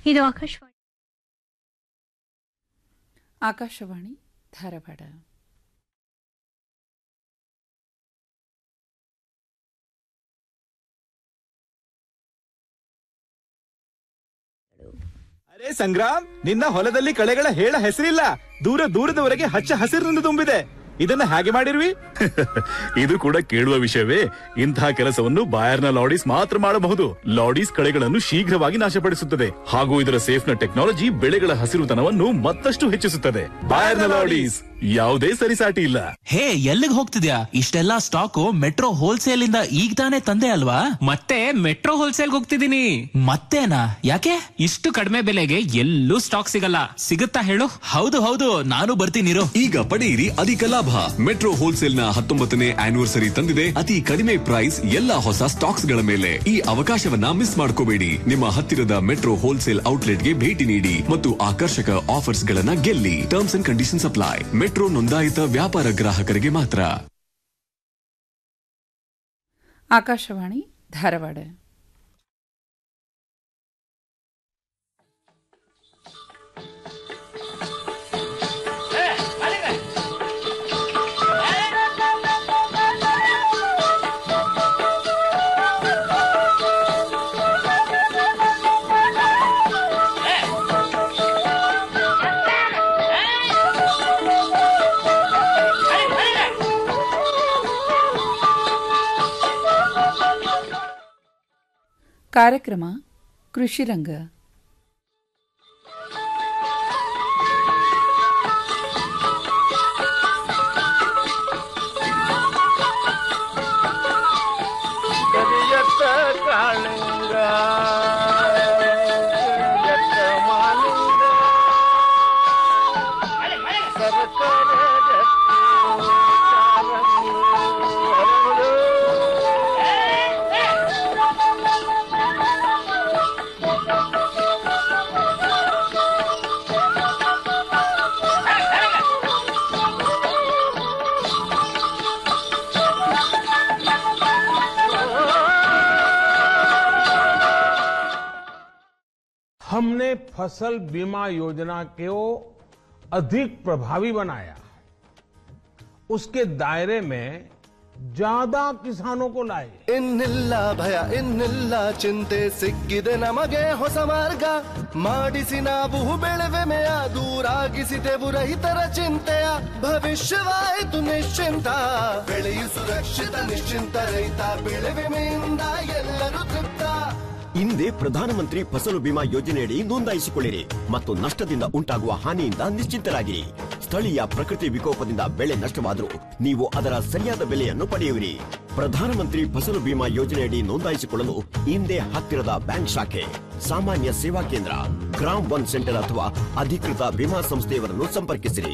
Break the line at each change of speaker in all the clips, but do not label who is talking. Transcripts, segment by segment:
ಇದು ಆಕಾಶವಾಣಿ
ಆಕಾಶವಾಣಿ ಧಾರವಾಡ
ಅರೆ ಸಂಗ್ರಾಮ್ ನಿನ್ನ ಹೊಲದಲ್ಲಿ ಕಳೆಗಳ ಹೇಳ ಹೆಸರಿಲ್ಲ ದೂರ ದೂರದವರೆಗೆ ಹಚ್ಚ ಹಸಿರಿನಿಂದ ತುಂಬಿದೆ ಇದನ್ನ ಹೇಗೆ ಮಾಡಿರ್ವಿ
ಇದು ಕೂಡ ಕೇಳುವ ವಿಷಯವೇ ಇಂತಹ ಕೆಲಸವನ್ನು ಬಾಯರ್ನ ಲಾಡೀಸ್ ಮಾತ್ರ ಮಾಡಬಹುದು ಲಾಡೀಸ್ ಕಳೆಗಳನ್ನು ಶೀಘ್ರವಾಗಿ ನಾಶಪಡಿಸುತ್ತದೆ ಹಾಗೂ ಇದರ ಸೇಫ್ನ ಟೆಕ್ನಾಲಜಿ ಬೆಳೆಗಳ ಹಸಿರುತನವನ್ನು ಮತ್ತಷ್ಟು ಹೆಚ್ಚಿಸುತ್ತದೆ ಬಾಯರ್ನ ಲಾಡೀಸ್ ಯಾವುದೇ ಸರಿಸಾಟಿ ಇಲ್ಲ
ಹೇ ಎಲ್ಲಿಗೆ ಹೋಗ್ತಿದ್ಯಾ ಇಷ್ಟೆಲ್ಲಾ ಸ್ಟಾಕು ಮೆಟ್ರೋ ಹೋಲ್ಸೇಲ್ ಇಂದ ಈಗ ತಾನೇ ತಂದೆ ಅಲ್ವಾ
ಮತ್ತೆ ಮೆಟ್ರೋ ಹೋಲ್ಸೇಲ್ ಹೋಗ್ತಿದ್ದೀನಿ
ಮತ್ತೇನಾ ಯಾಕೆ
ಇಷ್ಟು ಕಡಿಮೆ ಬೆಲೆಗೆ ಎಲ್ಲೂ ಸ್ಟಾಕ್ ಸಿಗಲ್ಲ ಸಿಗುತ್ತಾ ಹೇಳು
ಹೌದು ಹೌದು ನಾನು ಬರ್ತೀನಿರು
ಈಗ ಪಡೆಯಿರಿ ಅಧಿಕ ಲಾಭ ಮೆಟ್ರೋ ಹೋಲ್ಸೇಲ್ ನ ಹತ್ತೊಂಬತ್ತನೇ ಆನಿವರ್ಸರಿ ತಂದಿದೆ ಅತಿ ಕಡಿಮೆ ಪ್ರೈಸ್ ಎಲ್ಲಾ ಹೊಸ ಸ್ಟಾಕ್ಸ್ ಗಳ ಮೇಲೆ ಈ ಅವಕಾಶವನ್ನ ಮಿಸ್ ಮಾಡ್ಕೋಬೇಡಿ ನಿಮ್ಮ ಹತ್ತಿರದ ಮೆಟ್ರೋ ಹೋಲ್ಸೇಲ್ ಔಟ್ಲೆಟ್ ಗೆ ಭೇಟಿ ನೀಡಿ ಮತ್ತು ಆಕರ್ಷಕ ಆಫರ್ಸ್ ಗಳನ್ನ ಗೆಲ್ಲಿ terms and conditions apply metro ನೋಂದಾಯಿತ ವ್ಯಾಪಾರ ಗ್ರಾಹಕರಿಗೆ ಮಾತ್ರ
ಆಕಾಶವಾಣಿ ಧಾರವಾಡ ಕಾರ್ಯಕ್ರಮ ಕೃಷಿ ರಂಗ
ಕರಿಯತ್ತ ಕಾಳಿಂಗ ಕರಿಯತ್ತ ಮಾಲಿಂಗ ಸರಸರ ಗಟ್ಟಿ ಕಾಲಂಗಿ ಹರಳು.
हमने फसल बीमा योजना को अधिक प्रभावी बनाया उसके दायरे में ज्यादा किसानों को लाए
ಇನ್ನಿಲ್ಲ ಭಯ ಇನ್ನಿಲ್ಲ ಚಿಂತೆ ಸಿಕ್ಕಿದೆ ನಮಗೆ ಹೊಸ ಮಾರ್ಗ ಮಾಡಿಸಿ ನಾವು ಬೆಳೆವೆಮೆಯ ದೂರಾಗಿಸಿದೆವು ರೈತರ ಚಿಂತೆಯ ಭವಿಷ್ಯವಾಯಿತು ನಿಶ್ಚಿಂತ ಬೆಳೆಯು ಸುರಕ್ಷಿತ ನಿಶ್ಚಿಂತ ರೈತ ಬೆಳೆ ವಿಮೆಯಿಂದ ಎಲ್ಲರೂ ತೃಪ್ತ
ಹಿಂದೆ ಪ್ರಧಾನಮಂತ್ರಿ ಫಸಲು ಬಿಮಾ ಯೋಜನೆಯಡಿ ನೋಂದಾಯಿಸಿಕೊಳ್ಳಿರಿ ಮತ್ತು ನಷ್ಟದಿಂದ ಉಂಟಾಗುವ ಹಾನಿಯಿಂದ ನಿಶ್ಚಿಂತರಾಗಿರಿ ಸ್ಥಳೀಯ ಪ್ರಕೃತಿ ವಿಕೋಪದಿಂದ ಬೆಳೆ ನಷ್ಟವಾದರೂ ನೀವು ಅದರ ಸರಿಯಾದ ಬೆಲೆಯನ್ನು ಪಡೆಯುವಿರಿ ಪ್ರಧಾನಮಂತ್ರಿ ಫಸಲು ಬಿಮಾ ಯೋಜನೆಯಡಿ ನೋಂದಾಯಿಸಿಕೊಳ್ಳಲು ಹಿಂದೆ ಹತ್ತಿರದ ಬ್ಯಾಂಕ್ ಶಾಖೆ ಸಾಮಾನ್ಯ ಸೇವಾ ಕೇಂದ್ರ ಗ್ರಾಮ್ ಒನ್ ಸೆಂಟರ್ ಅಥವಾ ಅಧಿಕೃತ ವಿಮಾ ಸಂಸ್ಥೆಯವರನ್ನು ಸಂಪರ್ಕಿಸಿರಿ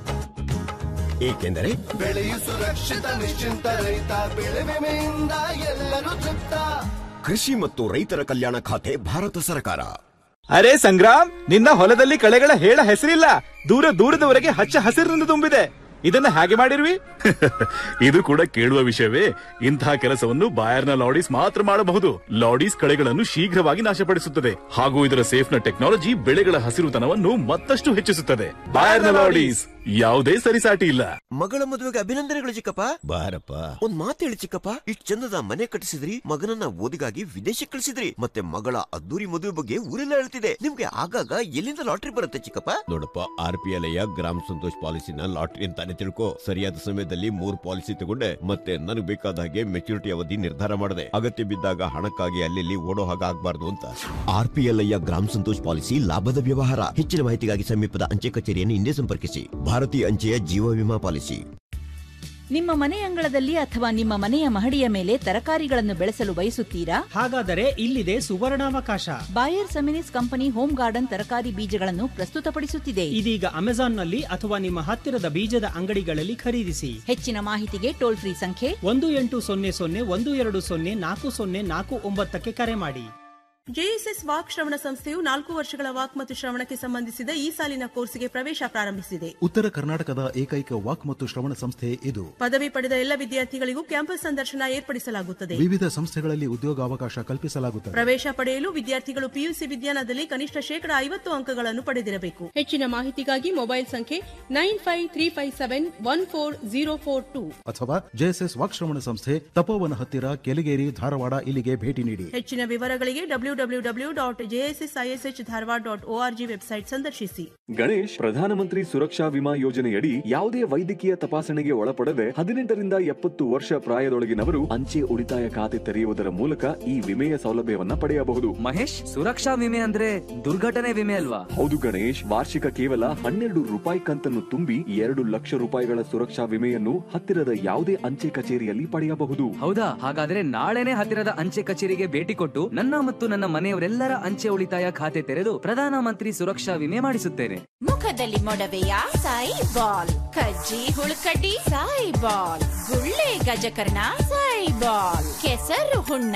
ಏಕೆಂದರೆ
ಬೆಳೆಯು ಸುರಕ್ಷಿತ ನಿಶ್ಚಿಂತ ರೈತ ಬೆಳೆ ವಿಮೆಯಿಂದ ಎಲ್ಲರೂ ತೃಪ್ತ
ಕೃಷಿ ಮತ್ತು ರೈತರ ಕಲ್ಯಾಣ ಖಾತೆ ಭಾರತ ಸರ್ಕಾರ
ಅರೆ ಸಂಗ್ರಾಮ್ ನಿನ್ನ ಹೊಲದಲ್ಲಿ ಕಳೆಗಳ ಹೇಳ ಹೆಸರಿಲ್ಲ ದೂರ ದೂರದವರೆಗೆ ಹಚ್ಚ ಹಸಿರಿನಿಂದ ತುಂಬಿದೆ ಇದನ್ನ ಹೇಗೆ ಮಾಡಿರ್ವಿ
ಇದು ಕೂಡ ಕೇಳುವ ವಿಷಯವೇ ಇಂತಹ ಕೆಲಸವನ್ನು ಬಾಯರ್ನ ಲಾಡೀಸ್ ಮಾತ್ರ ಮಾಡಬಹುದು ಲಾಡೀಸ್ ಕಳೆಗಳನ್ನು ಶೀಘ್ರವಾಗಿ ನಾಶಪಡಿಸುತ್ತದೆ ಹಾಗೂ ಇದರ ಸೇಫ್ನ ಟೆಕ್ನಾಲಜಿ ಬೆಳೆಗಳ ಹಸಿರುತನವನ್ನು ಮತ್ತಷ್ಟು ಹೆಚ್ಚಿಸುತ್ತದೆ ಬಾಯರ್ನ ಲಾಡೀಸ್ ಯಾವುದೇ ಸರಿಸಾಟಿ ಇಲ್ಲ
ಮಗಳ ಮದುವೆಗೆ ಅಭಿನಂದನೆಗಳು ಚಿಕ್ಕಪ್ಪ ಬಾರಪ್ಪ ಒಂದ್ ಮಾತು ಹೇಳಿ ಚಿಕ್ಕಪ್ಪ ಇಷ್ಟ್ ಚಂದದ ಮನೆ ಕಟ್ಟಿಸಿದ್ರಿ ಮಗನನ್ನ ಓದಿಗಾಗಿ ವಿದೇಶಕ್ಕೆ ಕಳಿಸಿದ್ರಿ ಮತ್ತೆ ಮಗಳ ಅದ್ದೂರಿ ಮದುವೆ ಬಗ್ಗೆ ಊರೆಲ್ಲ ಹೇಳ್ತಿದೆ ನಿಮ್ಗೆ ಆಗಾಗ ಎಲ್ಲಿಂದ ಲಾಟ್ರಿ ಬರುತ್ತೆ ಚಿಕ್ಕಪ್ಪ ನೋಡಪ್ಪ ಆರ್ ಪಿ ಎಲ್ ಗ್ರಾಮ ಸಂತೋಷ್ ಪಾಲಿಸಿನ ಲಾಟ್ರಿ ಅಂತಾನೆ ತಿಳ್ಕೊ ಸರಿಯಾದ ಸಮಯದಲ್ಲಿ ಮೂರ್ ಪಾಲಿಸಿ ತಗೊಂಡೆ ಮತ್ತೆ ನನಗೆ ಬೇಕಾದ ಹಾಗೆ ಮೆಚುರಿಟಿ ಅವಧಿ ನಿರ್ಧಾರ ಮಾಡಿದೆ ಅಗತ್ಯ ಬಿದ್ದಾಗ ಹಣಕ್ಕಾಗಿ ಅಲ್ಲಿ ಓಡೋ ಹಾಗೆ ಆಗ್ಬಾರ್ದು ಅಂತ ಆರ್ ಪಿ ಎಲ್ ಗ್ರಾಮ ಸಂತೋಷ್ ಪಾಲಿಸಿ ಲಾಭದ ವ್ಯವಹಾರ ಹೆಚ್ಚಿನ ಮಾಹಿತಿಗಾಗಿ ಸಮೀಪದ ಅಂಚೆ ಕಚೇರಿಯನ್ನು ಹಿಂದೆ ಸಂಪರ್ಕಿಸಿ ಭಾರತೀಯ ಅಂಚೆಯ ಜೀವ ವಿಮಾ ಪಾಲಿಸಿ
ನಿಮ್ಮ ಮನೆ ಅಂಗಳದಲ್ಲಿ ಅಥವಾ ನಿಮ್ಮ ಮನೆಯ ಮಹಡಿಯ ಮೇಲೆ ತರಕಾರಿಗಳನ್ನು ಬೆಳೆಸಲು ಬಯಸುತ್ತೀರಾ
ಹಾಗಾದರೆ ಇಲ್ಲಿದೆ ಸುವರ್ಣಾವಕಾಶ
Bayer Seminis company home garden ತರಕಾರಿ ಬೀಜಗಳನ್ನು ಪ್ರಸ್ತುತಪಡಿಸುತ್ತಿದೆ
ಇದೀಗ ಅಮೆಜಾನ್ನಲ್ಲಿ ಅಥವಾ ನಿಮ್ಮ ಹತ್ತಿರದ ಬೀಜದ ಅಂಗಡಿಗಳಲ್ಲಿ ಖರೀದಿಸಿ
ಹೆಚ್ಚಿನ ಮಾಹಿತಿಗೆ ಟೋಲ್ ಫ್ರೀ ಸಂಖ್ಯೆ
ಒಂದು ಎಂಟು ಸೊನ್ನೆ ಸೊನ್ನೆ ಒಂದು ಎರಡು ಸೊನ್ನೆ ನಾಲ್ಕು ಸೊನ್ನೆ ನಾಲ್ಕು ಒಂಬತ್ತಕ್ಕೆ ಕರೆ ಮಾಡಿ
ಜೆಎಸ್ಎಸ್ ವಾಕ್ ಶ್ರವಣ ಸಂಸ್ಥೆಯು ನಾಲ್ಕು ವರ್ಷಗಳ ವಾಕ್ ಮತ್ತು ಶ್ರವಣಕ್ಕೆ ಸಂಬಂಧಿಸಿದ ಈ ಸಾಲಿನ ಕೋರ್ಸ್ಗೆ ಪ್ರವೇಶ ಪ್ರಾರಂಭಿಸಿದೆ
ಉತ್ತರ ಕರ್ನಾಟಕದ ಏಕೈಕ ವಾಕ್ ಮತ್ತು ಶ್ರವಣ ಸಂಸ್ಥೆ ಇದು
ಪದವಿ ಪಡೆದ ಎಲ್ಲ ವಿದ್ಯಾರ್ಥಿಗಳಿಗೂ ಕ್ಯಾಂಪಸ್ ಸಂದರ್ಶನ ಏರ್ಪಡಿಸಲಾಗುತ್ತದೆ
ವಿವಿಧ ಸಂಸ್ಥೆಗಳಲ್ಲಿ ಉದ್ಯೋಗಾವಕಾಶ ಕಲ್ಪಿಸಲಾಗುತ್ತದೆ
ಪ್ರವೇಶ ಪಡೆಯಲು ವಿದ್ಯಾರ್ಥಿಗಳು ಪಿಯುಸಿ ವಿಜ್ಞಾನದಲ್ಲಿ ಕನಿಷ್ಠ ಶೇಕಡಾ ಐವತ್ತು ಅಂಕಗಳನ್ನು ಪಡೆದಿರಬೇಕು ಹೆಚ್ಚಿನ ಮಾಹಿತಿಗಾಗಿ ಮೊಬೈಲ್ ಸಂಖ್ಯೆ nine five three five seven one four zero four two
ಅಥವಾ ಜೆಎಸ್ಎಸ್ ವಾಕ್ ಶ್ರವಣ ಸಂಸ್ಥೆ ತಪೋವನ ಹತ್ತಿರ ಕೆಲಿಗೇರಿ ಧಾರವಾಡ ಇಲ್ಲಿಗೆ ಭೇಟಿ ನೀಡಿ
ಹೆಚ್ಚಿನ ವಿವರಗಳಿಗೆ W W W dot JSS ISH Dharwad dot ORG website ಸಂದರ್ಶಿಸಿ
ಗಣೇಶ್ ಪ್ರಧಾನಮಂತ್ರಿ ಸುರಕ್ಷಾ ವಿಮಾ ಯೋಜನೆಯಡಿ ಯಾವುದೇ ವೈದ್ಯಕೀಯ ತಪಾಸಣೆಗೆ ಒಳಪಡದೆ ಹದಿನೆಂಟರಿಂದ ಎಪ್ಪತ್ತು ವರ್ಷ ಪ್ರಾಯದೊಳಗಿನವರು ಅಂಚೆ ಉಳಿತಾಯ ಖಾತೆ ತೆರೆಯುವುದರ ಮೂಲಕ ಈ ವಿಮೆಯ ಸೌಲಭ್ಯವನ್ನ ಪಡೆಯಬಹುದು
ಮಹೇಶ್ ಸುರಕ್ಷಾ ವಿಮೆ ಅಂದ್ರೆ ದುರ್ಘಟನೆ ವಿಮೆ ಅಲ್ವಾ
ಹೌದು ಗಣೇಶ್ ವಾರ್ಷಿಕ ಕೇವಲ ಹನ್ನೆರಡು ರೂಪಾಯಿ ಕಂತನ್ನು ತುಂಬಿ ಎರಡು ಲಕ್ಷ ರೂಪಾಯಿಗಳ ಸುರಕ್ಷಾ ವಿಮೆಯನ್ನು ಹತ್ತಿರದ ಯಾವುದೇ ಅಂಚೆ ಕಚೇರಿಯಲ್ಲಿ ಪಡೆಯಬಹುದು
ಹೌದಾ ಹಾಗಾದ್ರೆ ನಾಳೆನೆ ಹತ್ತಿರದ ಅಂಚೆ ಕಚೇರಿಗೆ ಭೇಟಿ ಕೊಟ್ಟು ನನ್ನ ಮತ್ತು ನನ್ನ ಮನೆಯವರೆಲ್ಲರ ಅಂಚೆ ಉಳಿತಾಯ ಖಾತೆ ತೆರೆದು ಪ್ರಧಾನಮಂತ್ರಿ ಸುರಕ್ಷಾ ವಿಮೆ ಮಾಡಿಸುತ್ತೇನೆ
ಮುಖದಲ್ಲಿ ಮೊಡವೆಯ ಸಾಯಿ ಬಾಲ್ ಕಜ್ಜಿ ಹುಳುಕಡ್ಡಿ ಸಾಯಿ ಬಾಲ್ ಗುಳ್ಳೆ ಗಜಕರ್ಣ ಸಾಯಿ ಬಾಲ್ ಕೆಸರು ಹುಣ್ಣ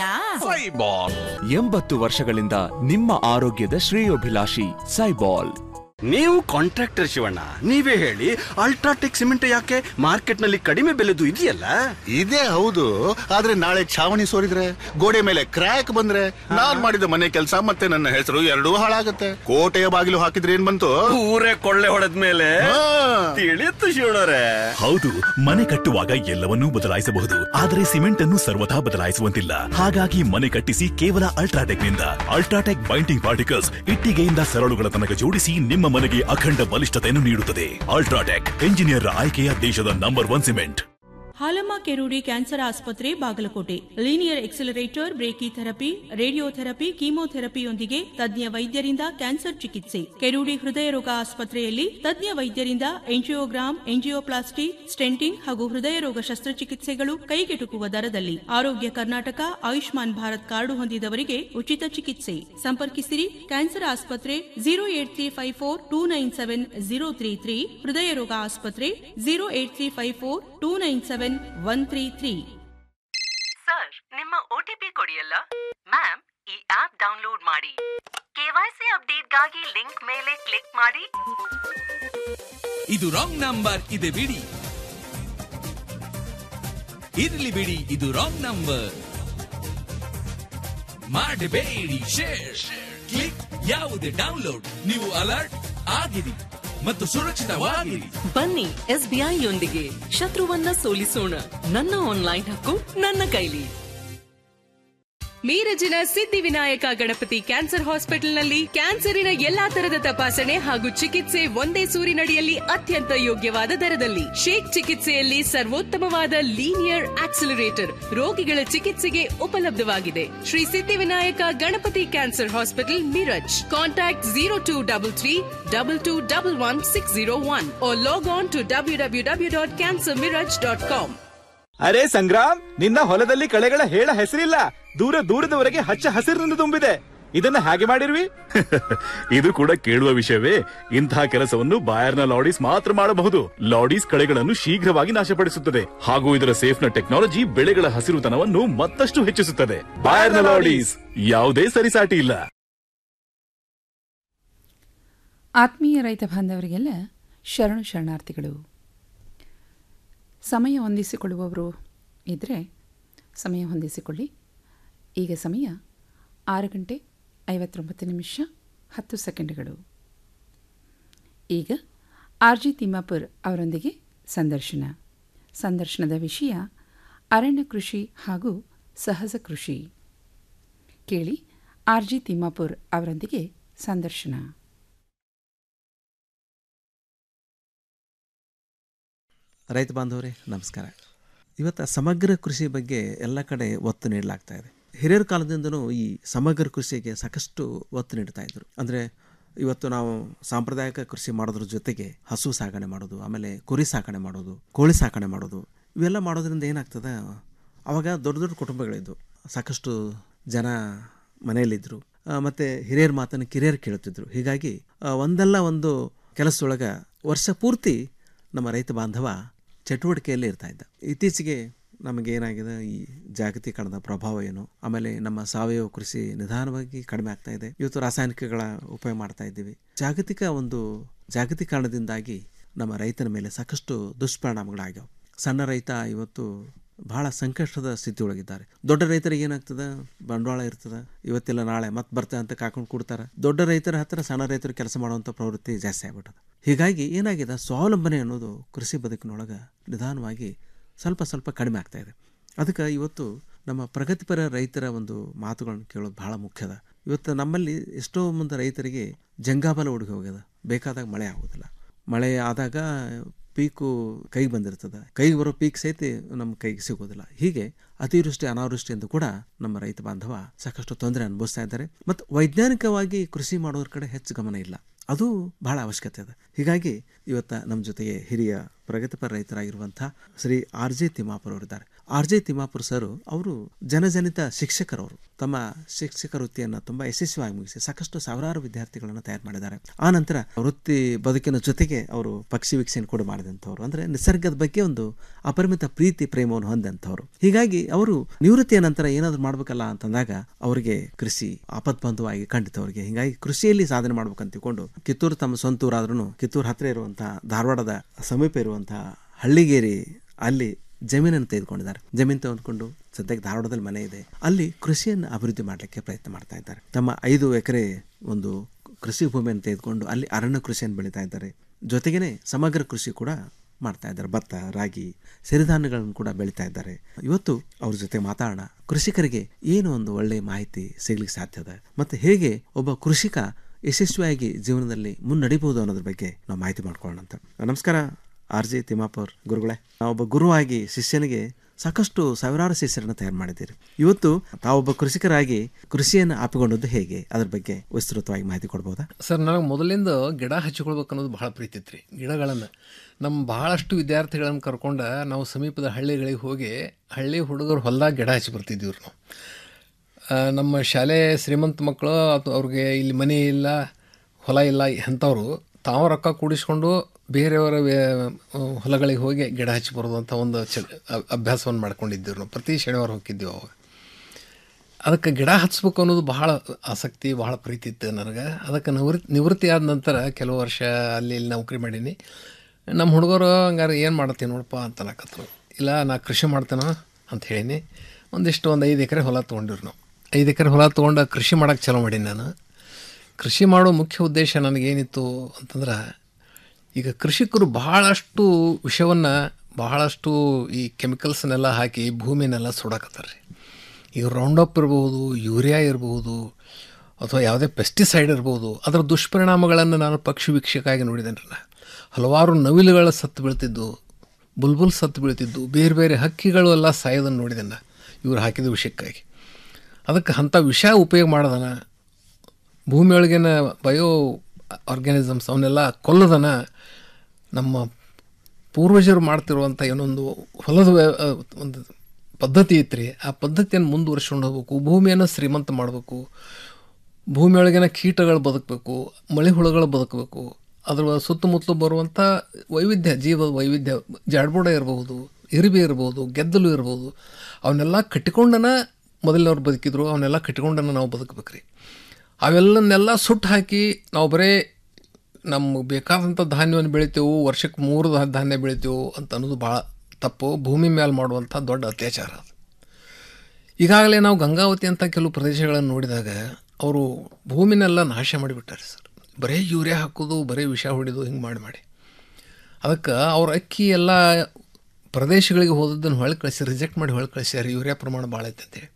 ಎಂಬತ್ತು ವರ್ಷಗಳಿಂದ ನಿಮ್ಮ ಆರೋಗ್ಯದ ಶ್ರೇಯೋಭಿಲಾಷಿ ಸೈಬಾಲ್
ನೀವು ಕಾಂಟ್ರಾಕ್ಟರ್ ಶಿವಣ್ಣ ನೀವೇ ಹೇಳಿ ಅಲ್ಟ್ರಾಟೆಕ್ ಸಿಮೆಂಟ್ ಯಾಕೆ ಮಾರ್ಕೆಟ್ ನಲ್ಲಿ ಕಡಿಮೆ ಬೆಲೆದು ಇದೆಯಲ್ಲ
ಇದೇ ಹೌದು ಆದ್ರೆ ನಾಳೆ ಛಾವಣಿ ಸೋರಿದ್ರೆ ಗೋಡೆ ಮೇಲೆ ಕ್ರ್ಯಾಕ್ ಬಂದ್ರೆ ನಾನ್ ಮಾಡಿದ ಮನೆ ಕೆಲಸ ಮತ್ತೆ ನನ್ನ ಹೆಸರು ಎರಡೂ ಹಾಳಾಗತ್ತೆ ಕೋಟೆಯ ಬಾಗಿಲು ಹಾಕಿದ್ರೆ ಏನ್ ಬಂತು
ಊರೇ ಕೊಳ್ಳೆ ಹೊಡೆದ ಮೇಲೆ ತಿಳಿಯುತ್ತು ಶಿವಣ್ಣರೇ
ಹೌದು ಮನೆ ಕಟ್ಟುವಾಗ ಎಲ್ಲವನ್ನೂ ಬದಲಾಯಿಸಬಹುದು ಆದರೆ ಸಿಮೆಂಟ್ ಅನ್ನು ಸರ್ವಥಾ ಬದಲಾಯಿಸುವಂತಿಲ್ಲ ಹಾಗಾಗಿ ಮನೆ ಕಟ್ಟಿಸಿ ಕೇವಲ ಅಲ್ಟ್ರಾಟೆಕ್ ನಿಂದ ಅಲ್ಟ್ರಾಟೆಕ್ ಬೈಂಡಿಂಗ್ ಪಾರ್ಟಿಕಲ್ಸ್ ಇಟ್ಟಿಗೆಯಿಂದ ಸರಳುಗಳ ತನಕ ಜೋಡಿಸಿ ನಿಮ್ಮ ಮನೆಗೆ ಅಖಂಡ ಬಲಿಷ್ಠತೆಯನ್ನು ನೀಡುತ್ತದೆ ಅಲ್ಟ್ರಾಟೆಕ್ ಎಂಜಿನಿಯರ್ ಆಯ್ಕೆಯ ದೇಶದ number one cement
Halamma Kerudi cancer ಆಸ್ಪತ್ರೆ Bagalkot linear accelerator brachy therapy radiotherapy ಕೀಮೋಥೆರಪಿಯೊಂದಿಗೆ ತಜ್ಞ ವೈದ್ಯರಿಂದ ಕ್ಯಾನ್ಸರ್ ಚಿಕಿತ್ಸೆ ಕೆರೂಡಿ ಹೃದಯ ರೋಗ ಆಸ್ಪತ್ರೆಯಲ್ಲಿ ತಜ್ಞ ವೈದ್ಯರಿಂದ ಎಂಜಿಯೋಗ್ರಾಮ್ ಎಂಜಿಯೋಪ್ಲಾಸ್ಟಿ ಸ್ಟೆಂಟಿಂಗ್ ಹಾಗೂ ಹೃದಯ ರೋಗ ಶಸ್ತ್ರಚಿಕಿತ್ಸೆಗಳು ಕೈಗೆಟುಕುವ ದರದಲ್ಲಿ ಆರೋಗ್ಯ ಕರ್ನಾಟಕ ಆಯುಷ್ಮಾನ್ ಭಾರತ್ ಕಾರ್ಡು ಹೊಂದಿದವರಿಗೆ ಉಚಿತ ಚಿಕಿತ್ಸೆ ಸಂಪರ್ಕಿಸಿರಿ ಕ್ಯಾನ್ಸರ್ ಆಸ್ಪತ್ರೆ zero eight three five four two nine seven zero three three ಹೃದಯ ರೋಗ ಆಸ್ಪತ್ರೆ zero eight three five four two nine seven one three three
sir ನಿಮ್ಮ ಒಟಿಪಿ ಕೊಡಿಯಲ್ಲ ಮ್ಯಾಮ್ ಈ ಆಪ್ ಡೌನ್ಲೋಡ್ ಮಾಡಿ ಕೆವೈಸಿ ಅಪ್ಡೇಟ್ಗಾಗಿ ಲಿಂಕ್ ಮೇಲೆ ಕ್ಲಿಕ್ ಮಾಡಿ
ಇದು ರಾಂಗ್ ನಂಬರ್ ಇದೆ ಬಿಡಿ ಇರ್ಲಿ ಬಿಡಿ ಇದು ರಾಂಗ್ ನಂಬರ್ ಮಾಡಬೇಡಿ ಶೇರ್ ಕ್ಲಿಕ್ ಯಾವುದೇ ಡೌನ್ಲೋಡ್ ನೀವು ಅಲರ್ಟ್ ಆಗಿರಿ ಮತ್ತು ಸುರಕ್ಷಿತವಾಗಿರಿ
ಬನ್ನಿ ಎಸ್ಬಿಐ ಯೊಂದಿಗೆ ಶತ್ರುವನ್ನ ಸೋಲಿಸೋಣ ನನ್ನ ಆನ್ಲೈನ್ ಹಕ್ಕು ನನ್ನ ಕೈಲಿ
ಮೀರಜಿನ ಸಿದ್ಧಿವಿನಾಯಕ ಗಣಪತಿ ಕ್ಯಾನ್ಸರ್ ಹಾಸ್ಪಿಟಲ್ನಲ್ಲಿ ಕ್ಯಾನ್ಸರಿನ ಎಲ್ಲಾ ತರದ ತಪಾಸಣೆ ಹಾಗೂ ಚಿಕಿತ್ಸೆ ಒಂದೇ ಸೂರಿನಡಿಯಲ್ಲಿ ಅತ್ಯಂತ ಯೋಗ್ಯವಾದ ದರದಲ್ಲಿ ಶೇಕ್ ಚಿಕಿತ್ಸೆಯಲ್ಲಿ ಸರ್ವೋತ್ತಮವಾದ ಲೀನಿಯರ್ ಆಕ್ಸಿಲರೇಟರ್ ರೋಗಿಗಳ ಚಿಕಿತ್ಸೆಗೆ ಉಪಲಬ್ಧವಾಗಿದೆ Shri Siddhivinayak Ganapati cancer hospital Miraj contact zero two double three double two double one six zero one log on to W W W dot cancer Miraj dot com
ಅರೆ ಸಂಗ್ರಾಮ್ ನಿನ್ನ ಹೊಲದಲ್ಲಿ ಕಳೆಗಳ ಹೇಳ ಹೆಸರಿಲ್ಲ ದೂರ ದೂರದವರೆಗೆ ಹಚ್ಚ ಹಸಿರಿನಿಂದ ತುಂಬಿದೆ ಇದನ್ನ ಹಾಗೆ ಮಾಡಿರ್ವಿ
ಇದು ಕೂಡ ಕೇಳುವ ವಿಷಯವೇ ಇಂತಹ ಕೆಲಸವನ್ನು ಬಾಯರ್ನ ಲಾಡೀಸ್ ಮಾತ್ರ ಮಾಡಬಹುದು ಲಾಡೀಸ್ ಕಳೆಗಳನ್ನು ಶೀಘ್ರವಾಗಿ ನಾಶಪಡಿಸುತ್ತದೆ ಹಾಗೂ ಇದರ ಸೇಫ್ನ ಟೆಕ್ನಾಲಜಿ ಬೆಳೆಗಳ ಹಸಿರುತನವನ್ನು ಮತ್ತಷ್ಟು ಹೆಚ್ಚಿಸುತ್ತದೆ ಬಾಯರ್ನ ಲಾಡೀಸ್ ಯಾವುದೇ ಸರಿಸಾಟಿ ಇಲ್ಲ
ಆತ್ಮೀಯ ರೈತ ಬಾಂಧವರಿಗೆಲ್ಲ ಶರಣು ಶರಣಾರ್ಥಿಗಳು ಸಮಯ ಹೊಂದಿಸಿಕೊಳ್ಳುವವರು ಇದ್ದರೆ ಸಮಯ ಹೊಂದಿಸಿಕೊಳ್ಳಿ ಈಗ ಸಮಯ ಆರು ಗಂಟೆ ಐವತ್ತೊಂಬತ್ತು ನಿಮಿಷ ಹತ್ತು ಸೆಕೆಂಡ್ಗಳು ಈಗ ಆರ್ ಜಿ ತಿಮ್ಮಾಪುರ್ ಅವರೊಂದಿಗೆ ಸಂದರ್ಶನ ಸಂದರ್ಶನದ ವಿಷಯ ಅರಣ್ಯ ಕೃಷಿ ಹಾಗೂ ಸಹಜ ಕೃಷಿ ಕೇಳಿ ಆರ್ ಜಿ ತಿಮ್ಮಾಪುರ್ ಅವರೊಂದಿಗೆ ಸಂದರ್ಶನ
ರೈತ ಬಾಂಧವರೇ ನಮಸ್ಕಾರ ಇವತ್ತು ಸಮಗ್ರ ಕೃಷಿ ಬಗ್ಗೆ ಎಲ್ಲ ಕಡೆ ಒತ್ತು ನೀಡಲಾಗ್ತಾ ಇದೆ ಹಿರಿಯರ ಕಾಲದಿಂದನೂ ಈ ಸಮಗ್ರ ಕೃಷಿಗೆ ಸಾಕಷ್ಟು ಒತ್ತು ನೀಡ್ತಾ ಇದ್ರು ಅಂದರೆ ಇವತ್ತು ನಾವು ಸಾಂಪ್ರದಾಯಿಕ ಕೃಷಿ ಮಾಡೋದ್ರ ಜೊತೆಗೆ ಹಸು ಸಾಕಣೆ ಮಾಡೋದು ಆಮೇಲೆ ಕುರಿ ಸಾಕಣೆ ಮಾಡೋದು ಕೋಳಿ ಸಾಕಣೆ ಮಾಡೋದು ಇವೆಲ್ಲ ಮಾಡೋದ್ರಿಂದ ಏನಾಗ್ತದೆ ಅವಾಗ ದೊಡ್ಡ ದೊಡ್ಡ ಕುಟುಂಬಗಳಿದ್ವು ಸಾಕಷ್ಟು ಜನ ಮನೆಯಲ್ಲಿದ್ದರು ಮತ್ತು ಹಿರಿಯರ ಮಾತನ್ನು ಕಿರಿಯರು ಕೇಳ್ತಿದ್ರು ಹೀಗಾಗಿ ಆ, ಒಂದಲ್ಲ ಒಂದು ಕೆಲಸದೊಳಗೆ ವರ್ಷ ಪೂರ್ತಿ ನಮ್ಮ ರೈತ ಬಾಂಧವ ಚಟುವಟಿಕೆಯಲ್ಲಿ ಇರ್ತಾ ಇದ್ದ ಇತ್ತೀಚೆಗೆ ನಮಗೇನಾಗಿದೆ ಈ ಜಾಗತೀಕರಣದ ಪ್ರಭಾವ ಏನು ಆಮೇಲೆ ನಮ್ಮ ಸಾವಯವ ಕೃಷಿ ನಿಧಾನವಾಗಿ ಕಡಿಮೆ ಆಗ್ತಾ ಇದೆ ಇವತ್ತು ರಾಸಾಯನಿಕಗಳ ಉಪಯೋಗ ಮಾಡ್ತಾ ಇದ್ದೀವಿ ಜಾಗತಿಕ ಒಂದು ಜಾಗತೀಕರಣದಿಂದಾಗಿ ನಮ್ಮ ರೈತನ ಮೇಲೆ ಸಾಕಷ್ಟು ದುಷ್ಪರಿಣಾಮಗಳಾಗ್ಯಾವ ಸಣ್ಣ ರೈತ ಇವತ್ತು ಬಹಳ ಸಂಕಷ್ಟದ ಸ್ಥಿತಿ ಒಳಗಿದ್ದಾರೆ ದೊಡ್ಡ ರೈತರಿಗೆ ಏನಾಗ್ತದೆ ಬಂಡವಾಳ ಇರ್ತದೆ ಇವತ್ತಿಲ್ಲ ನಾಳೆ ಮತ್ತೆ ಬರ್ತಾ ಅಂತ ಕಾಕೊಂಡು ಕೊಡ್ತಾರೆ ದೊಡ್ಡ ರೈತರ ಹತ್ರ ಸಣ್ಣ ರೈತರು ಕೆಲಸ ಮಾಡುವಂಥ ಪ್ರವೃತ್ತಿ ಜಾಸ್ತಿ ಆಗ್ಬಿಟ್ಟದ ಹೀಗಾಗಿ ಏನಾಗಿದೆ ಸ್ವಾವಲಂಬನೆ ಅನ್ನೋದು ಕೃಷಿ ಬದುಕಿನೊಳಗೆ ನಿಧಾನವಾಗಿ ಸ್ವಲ್ಪ ಸ್ವಲ್ಪ ಕಡಿಮೆ ಆಗ್ತಾ ಇದೆ ಅದಕ್ಕೆ ಇವತ್ತು ನಮ್ಮ ಪ್ರಗತಿಪರ ರೈತರ ಒಂದು ಮಾತುಗಳನ್ನು ಕೇಳೋದು ಬಹಳ ಮುಖ್ಯದ ಇವತ್ತು ನಮ್ಮಲ್ಲಿ ಎಷ್ಟೋ ಮುಂದೆ ರೈತರಿಗೆ ಜಂಗಾಬಲ ಹುಡುಗಿ ಹೋಗ್ಯದ ಬೇಕಾದಾಗ ಮಳೆ ಆಗೋದಿಲ್ಲ ಮಳೆ ಆದಾಗ ಪೀಕು ಕೈಗೆ ಬಂದಿರ್ತದೆ ಕೈಗೆ ಬರೋ ಪೀಕ್ ಸಹಿತ ನಮ್ಮ ಕೈಗೆ ಸಿಗೋದಿಲ್ಲ ಹೀಗೆ ಅತಿವೃಷ್ಟಿ ಅನಾವೃಷ್ಟಿಯಿಂದ ಕೂಡ ನಮ್ಮ ರೈತ ಬಾಂಧವ ಸಾಕಷ್ಟು ತೊಂದರೆ ಅನುಭವಿಸ್ತಾ ಇದ್ದಾರೆ ಮತ್ತು ವೈಜ್ಞಾನಿಕವಾಗಿ ಕೃಷಿ ಮಾಡೋದ್ರ ಕಡೆ ಹೆಚ್ಚು ಗಮನ ಇಲ್ಲ ಅದು ಬಹಳ ಅವಶ್ಯಕತೆ ಇದೆ ಹೀಗಾಗಿ ಇವತ್ತ ನಮ್ಮ ಜೊತೆಗೆ ಹಿರಿಯ ಪ್ರಗತಿಪರ ರೈತರಾಗಿರುವಂಥ ಶ್ರೀ ಆರ್ ಜೆ ತಿಮ್ಮಾಪುರ್ ಅವರಿದ್ದಾರೆ ಆರ್ ಜೆ ತಿಮ್ಮಾಪುರ್ ಸರ್ ಅವರು ಜನಜನಿತ ಶಿಕ್ಷಕರವರು ತಮ್ಮ ಶಿಕ್ಷಕ ವೃತ್ತಿಯನ್ನು ತುಂಬ ಯಶಸ್ವಿಯಾಗಿ ಮುಗಿಸಿ ಸಾಕಷ್ಟು ಸಾವಿರಾರು ವಿದ್ಯಾರ್ಥಿಗಳನ್ನು ತಯಾರು ಮಾಡಿದ್ದಾರೆ ಆ ನಂತರ ವೃತ್ತಿ ಬದುಕಿನ ಜೊತೆಗೆ ಅವರು ಪಕ್ಷಿ ವೀಕ್ಷಣೆ ಕೂಡ ಮಾಡಿದಂಥವ್ರು ಅಂದರೆ ನಿಸರ್ಗದ ಬಗ್ಗೆ ಒಂದು ಅಪರಿಮಿತ ಪ್ರೀತಿ ಪ್ರೇಮವನ್ನು ಹೊಂದಂಥವ್ರು ಹೀಗಾಗಿ ಅವರು ನಿವೃತ್ತಿಯ ನಂತರ ಏನಾದರೂ ಮಾಡಬೇಕಲ್ಲ ಅಂತಂದಾಗ ಅವರಿಗೆ ಕೃಷಿ ಆಪತ್ಬಂಧುವಾಗಿ ಕಂಡಿತು ಅವರಿಗೆ ಹೀಗಾಗಿ ಕೃಷಿಯಲ್ಲಿ ಸಾಧನೆ ಮಾಡ್ಬೇಕಂತ ತಿಳ್ಕೊಂಡು ಕಿತ್ತೂರು ತಮ್ಮ ಸ್ವಂತ ಊರಾದ್ರೂ ಕಿತ್ತೂರು ಹತ್ತಿರ ಇರುವಂತಹ ಧಾರವಾಡದ ಸಮೀಪ ಇರುವಂತಹ ಹಳ್ಳಿಗೇರಿ ಅಲ್ಲಿ ಜಮೀನನ್ನು ತೆಗೆದುಕೊಂಡಿದ್ದಾರೆ ಜಮೀನು ತೆಗೆದುಕೊಂಡು ಸದ್ಯಕ್ಕೆ ಧಾರವಾಡದಲ್ಲಿ ಮನೆ ಇದೆ ಅಲ್ಲಿ ಕೃಷಿಯನ್ನು ಅಭಿವೃದ್ಧಿ ಮಾಡಲಿಕ್ಕೆ ಪ್ರಯತ್ನ ಮಾಡ್ತಾ ಇದ್ದಾರೆ ತಮ್ಮ ಐದು ಎಕರೆ ಒಂದು ಕೃಷಿ ಭೂಮಿಯನ್ನು ತೆಗೆದುಕೊಂಡು ಅಲ್ಲಿ ಅರಣ್ಯ ಕೃಷಿಯನ್ನು ಬೆಳೀತಾ ಇದ್ದಾರೆ ಜೊತೆಗೇನೆ ಸಮಗ್ರ ಕೃಷಿ ಕೂಡ ಮಾಡ್ತಾ ಇದ್ದಾರೆ ಭತ್ತ ರಾಗಿ ಸಿರಿಧಾನ್ಯಗಳನ್ನು ಕೂಡ ಬೆಳೀತಾ ಇದ್ದಾರೆ ಇವತ್ತು ಅವ್ರ ಜೊತೆ ಮಾತಾಡೋಣ ಕೃಷಿಕರಿಗೆ ಏನು ಒಂದು ಒಳ್ಳೆಯ ಮಾಹಿತಿ ಸಿಗ್ಲಿಕ್ಕೆ ಸಾಧ್ಯದ ಮತ್ತು ಹೇಗೆ ಒಬ್ಬ ಕೃಷಿಕ ಯಶಸ್ವಿಯಾಗಿ ಜೀವನದಲ್ಲಿ ಮುನ್ನಡಿಬಹುದು ಅನ್ನೋದ್ರ ಬಗ್ಗೆ ನಾವು ಮಾಹಿತಿ ಮಾಡ್ಕೊಳ್ಳೋಣ ಅಂತ ನಮಸ್ಕಾರ ಆರ್ ಜೆ ತಿಮ್ಮಾಪುರ್ ಗುರುಗಳೇ ನಾವೊಬ್ಬ ಗುರುವಾಗಿ ಶಿಷ್ಯನಿಗೆ ಸಾಕಷ್ಟು ಸಾವಿರಾರು ಶಿಷ್ಯರನ್ನು ತಯಾರು ಮಾಡಿದ್ದೀರಿ ಇವತ್ತು ತಾವೊಬ್ಬ ಕೃಷಿಕರಾಗಿ ಕೃಷಿಯನ್ನು ಆಪಿಕೊಂಡದ್ದು ಹೇಗೆ ಅದ್ರ ಬಗ್ಗೆ ವಿಸ್ತೃತವಾಗಿ ಮಾಹಿತಿ ಕೊಡ್ಬೋದಾ
ಸರ್ ನನಗೆ ಮೊದಲಿಂದ ಗಿಡ ಹಚ್ಕೊಳ್ಬೇಕು ಅನ್ನೋದು ಭಾಳ ಪ್ರೀತಿ ಇತ್ತು ರೀ ಗಿಡಗಳನ್ನು ನಮ್ಮ ಭಾಳಷ್ಟು ವಿದ್ಯಾರ್ಥಿಗಳನ್ನು ಕರ್ಕೊಂಡು ನಾವು ಸಮೀಪದ ಹಳ್ಳಿಗಳಿಗೆ ಹೋಗಿ ಹಳ್ಳಿ ಹುಡುಗರು ಹೊಲದಾಗ ಗಿಡ ಹಚ್ಚಿ ಬರ್ತಿದ್ದೀವಿ ನಾವು ಆ, ನಮ್ಮ ಶಾಲೆ ಶ್ರೀಮಂತ ಮಕ್ಕಳು ಅಥವಾ ಅವ್ರಿಗೆ ಇಲ್ಲಿ ಮನೆ ಇಲ್ಲ ಹೊಲ ಇಲ್ಲ ಅಂಥವ್ರು ತಾವು ರೊಕ್ಕ ಕೂಡಿಸ್ಕೊಂಡು ಬೇರೆಯವರ ವೇ- ಹೊಲಗಳಿಗೆ ಹೋಗಿ ಗಿಡ ಹಚ್ಚಿ ಬರೋದು ಅಂತ ಒಂದು ಚ ಅಭ್ಯಾಸವನ್ನು ಮಾಡ್ಕೊಂಡಿದ್ದೀವಿ ನಾವು ಪ್ರತಿ ಶನಿವಾರ ಹೋಗಿದ್ದೀವಿ ಅವಾಗ ಅದಕ್ಕೆ ಗಿಡ ಹಚ್ಬೇಕು ಅನ್ನೋದು ಬಹಳ ಆಸಕ್ತಿ ಬಹಳ ಪ್ರೀತಿ ಇತ್ತು ನನಗೆ ಅದಕ್ಕೆ ನಿವೃತ್ತಿ ನಿವೃತ್ತಿ ಆದ ನಂತರ ಕೆಲವು ವರ್ಷ ಅಲ್ಲಿ ಇಲ್ಲಿ ನೌಕರಿ ಮಾಡೀನಿ ನಮ್ಮ ಹುಡುಗರು ಹಂಗಾರೆ ಏನು ಮಾಡ್ತೀನಿ ನೋಡಪ್ಪ ಅಂತ ಅನ್ನಕತ್ರು ಇಲ್ಲ ನಾ ಕೃಷಿ ಮಾಡ್ತೇನೆ ಅಂತ ಹೇಳೀನಿ ಒಂದಿಷ್ಟು ಒಂದು ಐದು ಎಕರೆ ಹೊಲ ತೊಗೊಂಡಿರು ನಾವು ಐದು ಎಕರೆ ಹೊಲ ತೊಗೊಂಡು ಕೃಷಿ ಮಾಡೋಕ್ಕೆ ಚಲೋ ಮಾಡೀನಿ ನಾನು ಕೃಷಿ ಮಾಡೋ ಮುಖ್ಯ ಉದ್ದೇಶ ನನಗೇನಿತ್ತು ಅಂತಂದ್ರೆ ಈಗ ಕೃಷಿಕರು ಬಹಳಷ್ಟು ವಿಷವನ್ನು ಬಹಳಷ್ಟು ಈ ಕೆಮಿಕಲ್ಸ್ನೆಲ್ಲ ಹಾಕಿ ಭೂಮಿನೆಲ್ಲ ಸುಡಕತ್ತಾರೆ ರೀ ಈಗ ರೌಂಡಪ್ ಇರ್ಬೋದು ಯೂರಿಯಾ ಇರ್ಬೋದು ಅಥವಾ ಯಾವುದೇ ಪೆಸ್ಟಿಸೈಡ್ ಇರ್ಬೋದು ಅದರ ದುಷ್ಪರಿಣಾಮಗಳನ್ನು ನಾನು ಪಕ್ಷಿ ವೀಕ್ಷಕಾಗಿ ನೋಡಿದ್ದೇನೆ ರೀ ಹಲವಾರು ನವಿಲುಗಳ ಸತ್ತು ಬೀಳ್ತಿದ್ದು ಬುಲ್ಬುಲ್ ಸತ್ತು ಬೀಳ್ತಿದ್ದು ಬೇರೆ ಬೇರೆ ಹಕ್ಕಿಗಳು ಎಲ್ಲ ಸಾಯೋದನ್ನು ನೋಡಿದ್ದೇನೆ ಇವ್ರು ಹಾಕಿದ ವಿಷಯಕ್ಕಾಗಿ ಅದಕ್ಕೆ ಅಂಥ ವಿಷ ಉಪಯೋಗ ಮಾಡೋದನ ಭೂಮಿಯೊಳಗಿನ ಬಯೋ ಆರ್ಗ್ಯಾನಿಸಮ್ಸ್ ಅವನ್ನೆಲ್ಲ ಕೊಲ್ಲೋದನ ನಮ್ಮ ಪೂರ್ವಜರು ಮಾಡ್ತಿರುವಂಥ ಏನೊಂದು ಹೊಲದ ವ್ಯ- ಆ, ಒಂದು ಪದ್ಧತಿ ಇತ್ತು ರೀ ಆ ಪದ್ಧತಿಯನ್ನು ಮುಂದುವರ್ಸ್ಕೊಂಡು ಹೋಗ್ಬೇಕು ಭೂಮಿಯನ್ನು ಶ್ರೀಮಂತ ಮಾಡಬೇಕು ಭೂಮಿಯೊಳಗಿನ ಕೀಟಗಳು ಬದುಕಬೇಕು ಮಳೆ ಹುಳುಗಳು ಬದುಕಬೇಕು ಅದರ ಸುತ್ತಮುತ್ತಲು ಬರುವಂಥ ವೈವಿಧ್ಯ ಜೀವ ವೈವಿಧ್ಯ ಜಾಡ್ಬೋಡ ಇರಬಹುದು ಇರಿಬಿ ಇರ್ಬೋದು ಗೆದ್ದಲು ಇರ್ಬೋದು ಅವನ್ನೆಲ್ಲ ಕಟ್ಟಿಕೊಂಡನ ಮೊದಲಿನವ್ರು ಬದುಕಿದ್ರು ಅವನ್ನೆಲ್ಲ ಕಟ್ಟಿಕೊಂಡನ ನಾವು ಬದುಕಬೇಕ್ರಿ ಅವೆಲ್ಲನ್ನೆಲ್ಲ ಸುಟ್ಟು ಹಾಕಿ ನಾವು ಬರೇ ನಮ್ಗೆ ಬೇಕಾದಂಥ ಧಾನ್ಯವನ್ನು ಬೆಳಿತೇವೆ ವರ್ಷಕ್ಕೆ ಮೂರು ಧಾ- ಧಾನ್ಯ ಬೆಳಿತೇವೆ ಅಂತ ಅನ್ನೋದು ಭಾಳ ತಪ್ಪು ಭೂಮಿ ಮೇಲೆ ಮಾಡುವಂಥ ದೊಡ್ಡ ಅತ್ಯಾಚಾರ ಅದು ಈಗಾಗಲೇ ನಾವು ಗಂಗಾವತಿ ಅಂತ ಕೆಲವು ಪ್ರದೇಶಗಳನ್ನು ನೋಡಿದಾಗ ಅವರು ಭೂಮಿನೆಲ್ಲ ನಾಶ ಮಾಡಿಬಿಟ್ಟಾರೆ ಸರ್ ಬರೀ ಯೂರಿಯಾ ಹಾಕೋದು ಬರೀ ವಿಷ ಹೊಡಿದು ಹಿಂಗೆ ಮಾಡಿ ಮಾಡಿ ಅದಕ್ಕೆ ಅವ್ರ ಅಕ್ಕಿ ಎಲ್ಲ ಪ್ರದೇಶಗಳಿಗೆ ಹೋದದ್ದನ್ನು ಹೊಳೆ ಕಳಿಸಿ ರಿಜೆಕ್ಟ್ ಮಾಡಿ ಹೊಳೆ ಕಳಿಸ್ಯಾರ ಯೂರಿಯಾ ಪ್ರಮಾಣ ಭಾಳ ಐತೆ ಅಂತೇಳಿ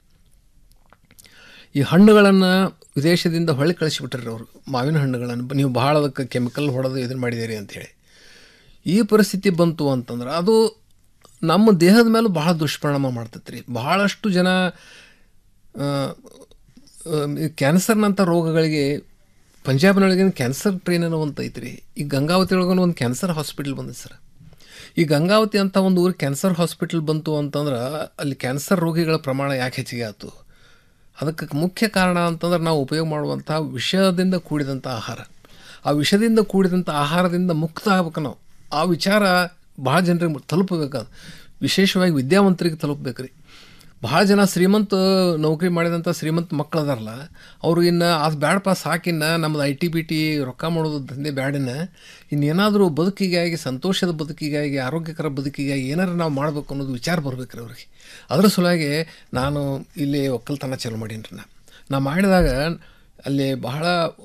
ಈ ಹಣ್ಣುಗಳನ್ನು ವಿದೇಶದಿಂದ ಹೊಳೆ ಕಳಿಸಿಬಿಟ್ರಿ ಅವರು ಮಾವಿನ ಹಣ್ಣುಗಳನ್ನು ನೀವು ಭಾಳ ಅದಕ್ಕೆ ಕೆಮಿಕಲ್ ಹೊಡೆದು ಇದನ್ನು ಮಾಡಿದ್ದೀರಿ ಅಂತೇಳಿ ಈ ಪರಿಸ್ಥಿತಿ ಬಂತು ಅಂತಂದ್ರೆ ಅದು ನಮ್ಮ ದೇಹದ ಮೇಲೆ ಬಹಳ ದುಷ್ಪರಿಣಾಮ ಮಾಡ್ತೈತೆ ರೀ ಭಾಳಷ್ಟು ಜನ ಆ, ಆ, ಈ ಕ್ಯಾನ್ಸರ್ನಂಥ ರೋಗಗಳಿಗೆ ಪಂಜಾಬ್ನೊಳಗಿನ ಕ್ಯಾನ್ಸರ್ ಟ್ರೈನ್ ಅನ್ನೋ ಒಂದು ಐತ್ರಿ ಈ ಗಂಗಾವತಿ ಒಳಗೂ ಒಂದು ಕ್ಯಾನ್ಸರ್ ಹಾಸ್ಪಿಟಲ್ ಬಂದಿದೆ ಸರ್ ಈ ಗಂಗಾವತಿ ಅಂತ ಒಂದು ಊರು ಕ್ಯಾನ್ಸರ್ ಹಾಸ್ಪಿಟಲ್ ಬಂತು ಅಂತಂದ್ರೆ ಅಲ್ಲಿ ಕ್ಯಾನ್ಸರ್ ರೋಗಿಗಳ ಪ್ರಮಾಣ ಯಾಕೆ ಹೆಚ್ಚಿಗೆ ಆಯ್ತು ಅದಕ್ಕೆ ಮುಖ್ಯ ಕಾರಣ ಅಂತಂದ್ರೆ ನಾವು ಉಪಯೋಗ ಮಾಡುವಂಥ ವಿಷದಿಂದ ಕೂಡಿದಂಥ ಆಹಾರ ಆ ವಿಷದಿಂದ ಕೂಡಿದಂಥ ಆಹಾರದಿಂದ ಮುಕ್ತ ಆಗ್ಬೇಕು ನಾವು ಆ ವಿಚಾರ ಭಾಳ ಜನರಿಗೆ ತಲುಪಬೇಕಾದ ವಿಶೇಷವಾಗಿ ವಿದ್ಯಾವಂತರಿಗೆ ತಲುಪಬೇಕು ರೀ ಭಾಳ ಜನ ಶ್ರೀಮಂತ ನೌಕರಿ ಮಾಡಿದಂಥ ಶ್ರೀಮಂತ ಮಕ್ಕಳು ಅದಾರಲ್ಲ ಅವರು ಇನ್ನು ಅದು ಬ್ಯಾಡಪ್ಪ ಸಾಕಿನ್ನ ನಮ್ದು ಐ ಟಿ ಬಿ ಟಿ ರೊಕ್ಕ ಮಾಡೋದು ದಂಧೆ ಬ್ಯಾಡಿನ ಇನ್ನೇನಾದರೂ ಬದುಕಿಗಾಗಿ ಸಂತೋಷದ ಬದುಕಿಗಾಗಿ ಆರೋಗ್ಯಕರ ಬದುಕಿಗಾಗಿ ಏನಾರು ನಾವು ಮಾಡಬೇಕು ಅನ್ನೋದು ವಿಚಾರ ಬರ್ಬೇಕು ರೀ ಅವ್ರಿಗೆ ಅದ್ರ ಸಲುವಾಗಿ ನಾನು ಇಲ್ಲಿ ಒಕ್ಕಲ್ತನ ಚಾಲು ಮಾಡೀನಿ ರೀ ನಾ ನಾ ಮಾಡಿದಾಗ ಅಲ್ಲಿ ಬಹಳ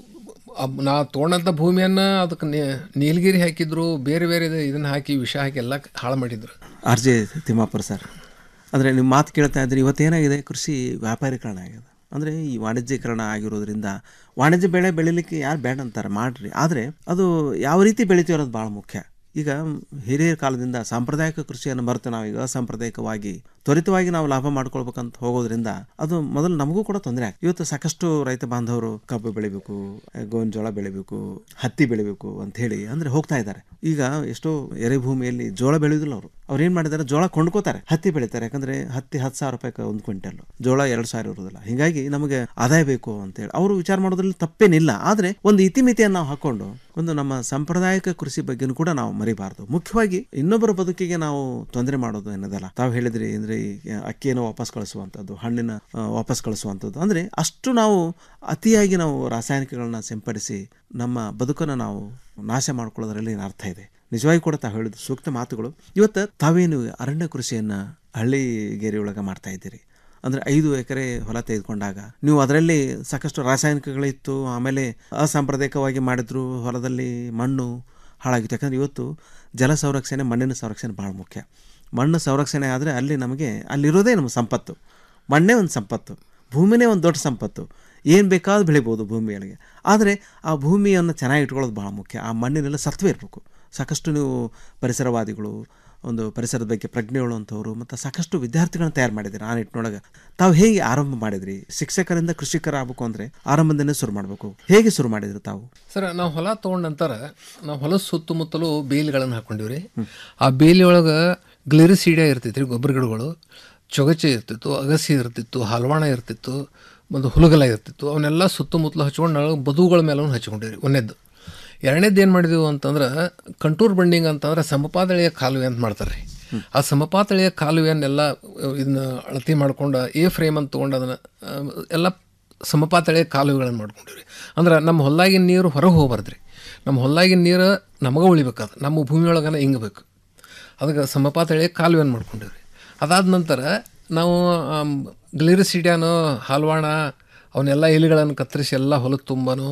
ಅಬ್- ನಾ ತೊಗೊಂಡಂಥ ಭೂಮಿಯನ್ನು ಅದಕ್ಕೆ ನೀಲಗಿರಿ ಹಾಕಿದ್ರು ಬೇರೆ ಬೇರೆ ಇದನ್ನು ಹಾಕಿ ವಿಷ ಹಾಕಿ ಎಲ್ಲ ಹಾಳು ಮಾಡಿದ್ರು
ಆರ್ ಜೆ ತಿಮ್ಮಾಪುರ ಸರ್ ಅಂದರೆ ನಿಮ್ಮ ಮಾತು ಕೇಳ್ತಾ ಇದ್ರೆ ಇವತ್ತೇನಾಗಿದೆ ಕೃಷಿ ವ್ಯಾಪಾರೀಕರಣ ಆಗಿದೆ ಅಂದರೆ ಈ ವಾಣಿಜ್ಯೀಕರಣ ಆಗಿರೋದ್ರಿಂದ ವಾಣಿಜ್ಯ ಬೆಳೆ ಬೆಳಿಲಿಕ್ಕೆ ಯಾರು ಬೇಡ ಅಂತಾರೆ ಮಾಡ್ರಿ ಆದರೆ ಅದು ಯಾವ ರೀತಿ ಬೆಳಿತೀವಿ ಅನ್ನೋದು ಭಾಳ ಮುಖ್ಯ ಈಗ ಹಿರಿಯರ ಕಾಲದಿಂದ ಸಾಂಪ್ರದಾಯಿಕ ಕೃಷಿಯನ್ನು ಮರೆತು ನಾವೀಗ ಅಸಾಂಪ್ರದಾಯಿಕವಾಗಿ ತ್ವರಿತವಾಗಿ ನಾವು ಲಾಭ ಮಾಡ್ಕೊಳ್ಬೇಕಂತ ಹೋಗೋದ್ರಿಂದ ಅದು ಮೊದಲು ನಮಗೂ ಕೂಡ ತೊಂದರೆ ಆಗ್ತದೆ ಇವತ್ತು ಸಾಕಷ್ಟು ರೈತ ಬಾಂಧವರು ಕಬ್ಬು ಬೆಳಿಬೇಕು ಗೋವಿನ ಜೋಳ ಬೆಳಿಬೇಕು ಹತ್ತಿ ಬೆಳಿಬೇಕು ಅಂತ ಹೇಳಿ ಅಂದ್ರೆ ಹೋಗ್ತಾ ಇದ್ದಾರೆ ಈಗ ಎಷ್ಟೋ ಎರೆಭೂಮಿಯಲ್ಲಿ ಜೋಳ ಬೆಳೆಯೋದಿಲ್ಲ ಅವರು ಅವ್ರು ಏನ್ ಮಾಡಿದ್ದಾರೆ ಜೋಳ ಕೊಂಡ್ಕೋತಾರೆ ಹತ್ತಿ ಬೆಳಿತಾರೆ ಯಾಕಂದ್ರೆ ಹತ್ತಿ ಹತ್ತು ಸಾವಿರ ರೂಪಾಯಿ ಒಂದು ಕ್ವಿಂಟಲ್ ಜೋಳ ಎರಡು ಸಾವಿರ ಇರೋದಿಲ್ಲ ಹಿಂಗಾಗಿ ನಮಗೆ ಆದಾಯ ಬೇಕು ಅಂತ ಹೇಳಿ ಅವರು ವಿಚಾರ ಮಾಡೋದ್ರಲ್ಲಿ ತಪ್ಪೇನಿಲ್ಲ ಆದ್ರೆ ಒಂದು ಇತಿಮಿತಿಯನ್ನು ನಾವು ಹಾಕೊಂಡು ಒಂದು ನಮ್ಮ ಸಾಂಪ್ರದಾಯಿಕ ಕೃಷಿ ಬಗ್ಗೆನೂ ಕೂಡ ನಾವು ಮರಿಬಾರ್ದು ಮುಖ್ಯವಾಗಿ ಇನ್ನೊಬ್ಬರ ಬದುಕಿಗೆ ನಾವು ತೊಂದರೆ ಮಾಡೋದು ಏನದಲ್ಲ ತಾವು ಹೇಳಿದ್ರಿ ಅಂದ್ರೆ ಈ ಅಕ್ಕಿಯನ್ನು ವಾಪಸ್ ಕಳಿಸುವಂಥದ್ದು ಹಣ್ಣಿನ ಆ, ವಾಪಸ್ ಕಳಿಸುವಂಥದ್ದು ಅಂದ್ರೆ ಅಷ್ಟು ನಾವು ಅತಿಯಾಗಿ ನಾವು ರಾಸಾಯನಿಕಗಳನ್ನ ಸಿಂಪಡಿಸಿ ನಮ್ಮ ಬದುಕನ್ನು ನಾವು ನಾಶ ಮಾಡ್ಕೊಳ್ಳೋದ್ರಲ್ಲಿ ಏನು ಅರ್ಥ ಇದೆ ನಿಜವಾಗಿ ಕೂಡ ತಾವು ಹೇಳಿದ ಸೂಕ್ತ ಮಾತುಗಳು ಇವತ್ತು ತಾವೇನು ಅರಣ್ಯ ಕೃಷಿಯನ್ನ ಹಳ್ಳಿಗೇರಿ ಒಳಗೆ ಮಾಡ್ತಾ ಇದ್ದೀರಿ ಅಂದ್ರೆ ಐದು ಎಕರೆ ಹೊಲ ತೆಗೆದುಕೊಂಡಾಗ ನೀವು ಅದರಲ್ಲಿ ಸಾಕಷ್ಟು ರಾಸಾಯನಿಕಗಳಿತ್ತು ಆಮೇಲೆ ಅಸಾಂಪ್ರದಾಯಿಕವಾಗಿ ಮಾಡಿದ್ರು ಹೊಲದಲ್ಲಿ ಮಣ್ಣು ಹಾಳಾಗಿತ್ತು ಯಾಕಂದ್ರೆ ಇವತ್ತು ಜಲ ಸಂರಕ್ಷಣೆ ಮಣ್ಣಿನ ಸಂರಕ್ಷಣೆ ಭಾಳ ಮುಖ್ಯ ಮಣ್ಣು ಸಂರಕ್ಷಣೆ ಆದರೆ ಅಲ್ಲಿ ನಮಗೆ ಅಲ್ಲಿರೋದೇ ನಮ್ಮ ಸಂಪತ್ತು ಮಣ್ಣೇ ಒಂದು ಸಂಪತ್ತು ಭೂಮಿನೇ ಒಂದು ದೊಡ್ಡ ಸಂಪತ್ತು ಏನು ಬೇಕಾದ್ರೂ ಬೆಳಿಬೋದು ಭೂಮಿಯೊಳಗೆ ಆದರೆ ಆ ಭೂಮಿಯನ್ನು ಚೆನ್ನಾಗಿ ಇಟ್ಕೊಳ್ಳೋದು ಭಾಳ ಮುಖ್ಯ ಆ ಮಣ್ಣಿನೆಲ್ಲ ಸತ್ವ ಇರಬೇಕು ಸಾಕಷ್ಟು ನೀವು ಪರಿಸರವಾದಿಗಳು ಒಂದು ಪರಿಸರದ ಬಗ್ಗೆ ಪ್ರಜ್ಞೆ ಉಳ್ಳುವಂಥವ್ರು ಮತ್ತು ಸಾಕಷ್ಟು ವಿದ್ಯಾರ್ಥಿಗಳನ್ನ ತಯಾರು ಮಾಡಿದ್ದೀರಿ ಆ ನಿಟ್ಟಿನೊಳಗೆ ತಾವು ಹೇಗೆ ಆರಂಭ ಮಾಡಿದ್ರಿ ಶಿಕ್ಷಕರಿಂದ ಕೃಷಿಕರ ಆಗಬೇಕು ಅಂದರೆ ಆರಂಭದಿಂದನೇ ಶುರು ಮಾಡಬೇಕು ಹೇಗೆ ಶುರು ಮಾಡಿದ್ರಿ ತಾವು
ಸರ್ ನಾವು ಹೊಲ ತೊಗೊಂಡ ನಂತರ ನಾವು ಹೊಲದ ಸುತ್ತಮುತ್ತಲು ಬೇಲಿಗಳನ್ನು ಹಾಕೊಂಡಿವ್ರಿ ಆ ಬೇಲಿ ಒಳಗೆ ಗ್ಲಿರಿಸೀಡಿಯ ಇರ್ತೈತೆ ರೀ ಗೊಬ್ಬರ ಗಿಡಗಳು ಚೊಗಚೆ ಇರ್ತಿತ್ತು ಅಗಸಿ ಇರ್ತಿತ್ತು ಹಲವಾಣ ಇರ್ತಿತ್ತು ಮತ್ತು ಹುಲಗಲ ಇರ್ತಿತ್ತು ಅವನ್ನೆಲ್ಲ ಸುತ್ತಮುತ್ತಲು ಹಚ್ಕೊಂಡು ನಾವು ಬದುಗಳ ಮೇಲೆ ಹಚ್ಕೊಂಡಿವ್ರಿ ಒಂದೇದ್ದು ಎರಡನೇದು ಏನು ಮಾಡಿದೆವು ಅಂತಂದ್ರೆ ಕಂಟೂರ್ ಬಂಡಿಂಗ್ ಅಂತಂದ್ರೆ ಸಮಪಾತಳಿಯ ಕಾಲುವೆ ಅಂತ ಮಾಡ್ತಾರೆ ರೀ ಆ ಸಮಪಾತಳಿಯ ಕಾಲುವೆಯನ್ನೆಲ್ಲ ಇದನ್ನ ಅಳತಿ ಮಾಡ್ಕೊಂಡು ಎ ಫ್ರೇಮ್ ಅಂತ ತೊಗೊಂಡು ಅದನ್ನು ಎಲ್ಲ ಸಮಪಾತಳಿಯ ಕಾಲುವೆಗಳನ್ನು ಮಾಡ್ಕೊಂಡಿವ್ರಿ ಅಂದ್ರೆ ನಮ್ಮ ಹೊಲ್ದಾಗಿನ ನೀರು ಹೊರಗೆ ಹೋಗ್ಬಾರ್ದು ರೀ ನಮ್ಮ ಹೊಲ್ದಾಗಿನ ನೀರು ನಮಗೆ ಉಳಿಬೇಕಾದ ನಮ್ಮ ಭೂಮಿಯೊಳಗನ ಹಿಂಗಬೇಕು ಅದಕ್ಕೆ ಸಮಪಾತಳಿಯ ಕಾಲುವೆಯನ್ನು ಮಾಡ್ಕೊಂಡಿವ್ರಿ ಅದಾದ ನಂತರ ನಾವು ಗ್ಲಿರಿಸಿಡ್ಯಾನು ಹಾಲ್ವಾಣ ಅವನ್ನೆಲ್ಲ ಎಲೆಗಳನ್ನು ಕತ್ತರಿಸಿ ಎಲ್ಲ ಹೊಲದ ತುಂಬನು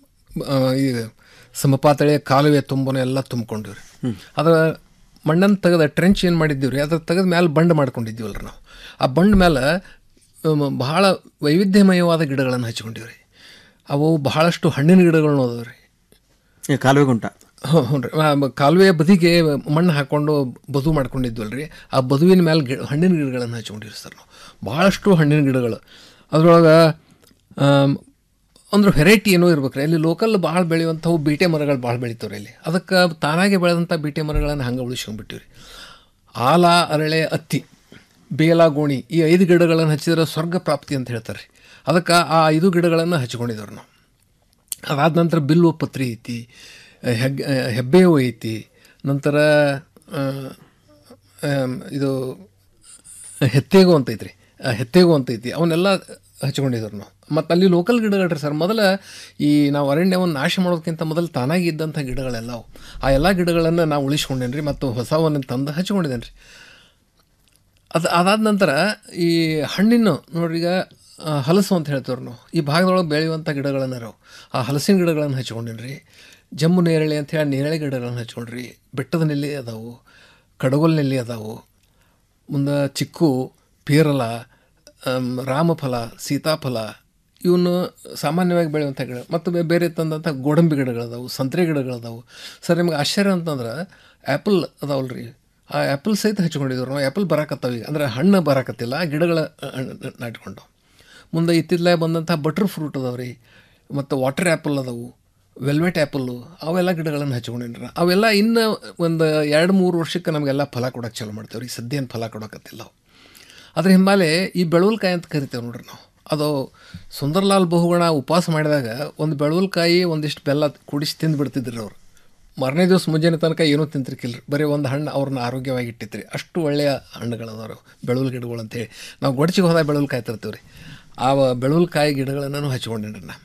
ಆ, ಈ ಸಮಪಾತಳಿಯ ಕಾಲುವೆ ತುಂಬನು ಎಲ್ಲ ತುಂಬಿಕೊಂಡಿವ್ರಿ ಅದರ ಮಣ್ಣನ್ನು ತೆಗೆದ ಟ್ರೆಂಚ್ ಏನು ಮಾಡಿದ್ದೀವಿ ರೀ ಅದ್ರ ತೆಗೆದ ಮೇಲೆ ಬಂಡ್ ಮಾಡ್ಕೊಂಡಿದ್ದೀವಲ್ಲ ನಾವು ಆ ಬಂಡ್ ಮೇಲೆ ಅಮ್, ಬಹಳ ವೈವಿಧ್ಯಮಯವಾದ ಗಿಡಗಳನ್ನು ಹಚ್ಕೊಂಡಿವ್ರಿ ಅವು ಬಹಳಷ್ಟು ಹಣ್ಣಿನ ಗಿಡಗಳನ್ನ ಅದಾವೆ ರೀ
ಕಾಲುವೆ ಗುಂಟ
ಹ್ಞೂ ರೀ ಕಾಲುವೆಯ ಬದಿಗೆ ಮಣ್ಣು ಹಾಕ್ಕೊಂಡು ಬದು ಮಾಡ್ಕೊಂಡಿದ್ವಲ್ಲ ರೀ ಆ ಬದುವಿನ ಮೇಲೆ ಗಿಡ ಹಣ್ಣಿನ ಗಿಡಗಳನ್ನು ಹಚ್ಕೊಂಡಿರಿ ಸರ್ ನಾವು ಭಾಳಷ್ಟು ಹಣ್ಣಿನ ಗಿಡಗಳು ಅದ್ರೊಳಗೆ ಅಂದ್ರೆ ವೆರೈಟಿ ಏನೋ ಇರ್ಬೇಕು ರೀ ಅಲ್ಲಿ ಲೋಕಲ್ ಭಾಳ ಬೆಳೆಯುವಂಥವು ಬೀಟೆ ಮರಗಳು ಭಾಳ ಬೆಳಿತಾವ್ರಿ ಇಲ್ಲಿ ಅದಕ್ಕೆ ತಾನಾಗೆ ಬೆಳೆದಂಥ ಬೀಟೆ ಮರಗಳನ್ನು ಹಂಗೆ ಉಳಿಸ್ಕೊಂಡ್ಬಿಟ್ಟಿವಿ ಆಲ ಅರಳೆ ಅತ್ತಿ ಬೇಲ ಗೋಣಿ ಈ ಐದು ಗಿಡಗಳನ್ನು ಹಚ್ಚಿದ್ರೆ ಸ್ವರ್ಗ ಪ್ರಾಪ್ತಿ ಅಂತ ಹೇಳ್ತಾರೆ ಅದಕ್ಕೆ ಆ ಐದು ಗಿಡಗಳನ್ನು ಹಚ್ಕೊಂಡಿದ್ದೇವೆ ನಾವು ಅದಾದ ನಂತರ ಬಿಲ್ವ ಪತ್ರಿ ಐತಿ ಹೆಗ್ ಹೆಬ್ಬೇವು ಐತಿ ನಂತರ ಆ, ಆಮ್, ಇದು ಹೆತ್ತೇಗು ಅಂತ ಐತ್ರಿ ಆ ಹೆತ್ತೇಗು ಅಂತ ಐತಿ ಅವನ್ನೆಲ್ಲ ಹಚ್ಕೊಂಡಿದ್ರು ನಾವು ಮತ್ತು ಅಲ್ಲಿ ಲೋಕಲ್ ಗಿಡಗಳ್ರಿ ಸರ್ ಮೊದಲ ಈ ನಾವು ಅರಣ್ಯವನ್ನು ನಾಶ ಮಾಡೋದಕ್ಕಿಂತ ಮೊದಲು ತಾನಾಗಿ ಇದ್ದಂಥ ಗಿಡಗಳೆಲ್ಲವು ಆ ಎಲ್ಲ ಗಿಡಗಳನ್ನು ನಾವು ಉಳಿಸ್ಕೊಂಡೇನೆ ರೀ ಮತ್ತು ಹೊಸವನ್ನು ತಂದು ಹಚ್ಕೊಂಡಿದ್ದೇನೆ ರೀ ಅದು ಅದಾದ ನಂತರ ಈ ಹಣ್ಣಿನ ನೋಡ್ರಿ ಈಗ ಆ, ಹಲಸು ಅಂತ ಹೇಳ್ತೇವ್ರಿ ನಾವು ಈ ಭಾಗದೊಳಗೆ ಬೆಳೆಯುವಂಥ ಗಿಡಗಳನ್ನು ನಾವು ಆ ಹಲಸಿನ ಗಿಡಗಳನ್ನು ಹಚ್ಕೊಂಡೇನಿ ರೀ ಜಮ್ಮು ನೇರಳೆ ಅಂತ ಹೇಳಿ ನೇರಳೆ ಗಿಡಗಳನ್ನು ಹಚ್ಕೊಂಡ್ರಿ ಬೆಟ್ಟದ ನೆಲ್ಲಿ ಅದಾವು ಕಡಗೋಲ್ ನೆಲ್ಲಿ ಅದಾವು ಮುಂದೆ ಚಿಕ್ಕು ಪೇರಲ ಆಮ್, ರಾಮಫಲ ಸೀತಾಫಲ ಇವನ್ನು ಸಾಮಾನ್ಯವಾಗಿ ಬೆಳೆಯುವಂಥ ಗಿಡ ಮತ್ತು ಬೇ- ಬೇರೆ ತಂದಂಥ ಗೋಡಂಬಿ ಗಿಡಗಳದಾವು ಸಂತ್ರೆ ಗಿಡಗಳದಾವು ಸರ್ ನಿಮ್ಗೆ ಆಶ್ಚರ್ಯ ಅಂತಂದ್ರೆ ಆ್ಯಪಲ್ ಅದಾವಲ್ಲ ರೀ ಆ ಆ್ಯಪಲ್ ಸಹಿತ ಹಚ್ಕೊಂಡಿದ್ರು ನಾವು ಆ್ಯಪಲ್ ಬರಾಕತ್ತಾವ ಈಗ ಅಂದರೆ ಹಣ್ಣು ಬರಾಕತ್ತಿಲ್ಲ ಗಿಡಗಳ ಹಣ್ಣು ನಾಟ್ಕೊಂಡು ಮುಂದೆ ಇತ್ತಿತ್ತಲಾಗ ಬಂದಂಥ ಬಟರ್ ಫ್ರೂಟ್ ಅದಾವೆ ರೀ ಮತ್ತು ವಾಟರ್ ಆ್ಯಪಲ್ ಅದಾವು ವೆಲ್ವೆಟ್ ಆ್ಯಪಲ್ಲು ಅವೆಲ್ಲ ಗಿಡಗಳನ್ನು ಹಚ್ಕೊಂಡಿನ್ರ ಅವೆಲ್ಲ ಇನ್ನು ಒಂದು ಎರಡು ಮೂರು ವರ್ಷಕ್ಕೆ ನಮಗೆಲ್ಲ ಫಲ ಕೊಡೋಕೆ ಚಾಲು ಮಾಡ್ತೇವೆ ರೀ ಸದ್ಯ ಏನು ಫಲ ಕೊಡೋಕತ್ತಿಲ್ಲ ಅವು ಅದ್ರ ಹಿಂಬಾಲೆ ಈ ಬೆಳವಲ್ಕಾಯಿ ಅಂತ ಕರಿತೇವೆ ನೋಡ್ರಿ ನಾವು ಅದು ಸುಂದರ್ಲಾಲ್ ಬಹುಗುಣ ಉಪವಾಸ ಮಾಡಿದಾಗ ಒಂದು ಬೆಳವಲ್ಕಾಯಿ ಒಂದಿಷ್ಟು ಬೆಲ್ಲ ಕುಡಿಸಿ ತಿಂದು ಬಿಡ್ತಿದ್ರು ಅವ್ರು ಮಾರನೇ ದಿವಸ ಮುಂಜಾನೆ ತನಕ ಏನೂ ತಿಂತಿರ್ಕಿಲ್ಲ ಬರೀ ಒಂದು ಹಣ್ಣು ಅವ್ರನ್ನ ಆರೋಗ್ಯವಾಗಿ ಇಟ್ಟಿತ್ರಿ ಅಷ್ಟು ಒಳ್ಳೆಯ ಹಣ್ಣುಗಳದಾರು ಬೆಳುಲ್ ಗಿಡಗಳು ಅಂತೇಳಿ ನಾವು ಗೊಡಚಿಗೆ ಹೋದಾಗ ಬೆಳುಲ್ ಕಾಯಿ ತರ್ತೀವಿ ರೀ ಆ ಬೆಳುಲ್ ಕಾಯಿ ಗಿಡಗಳನ್ನು ಹಚ್ಕೊಂಡೇನ್ರಿ ನಾ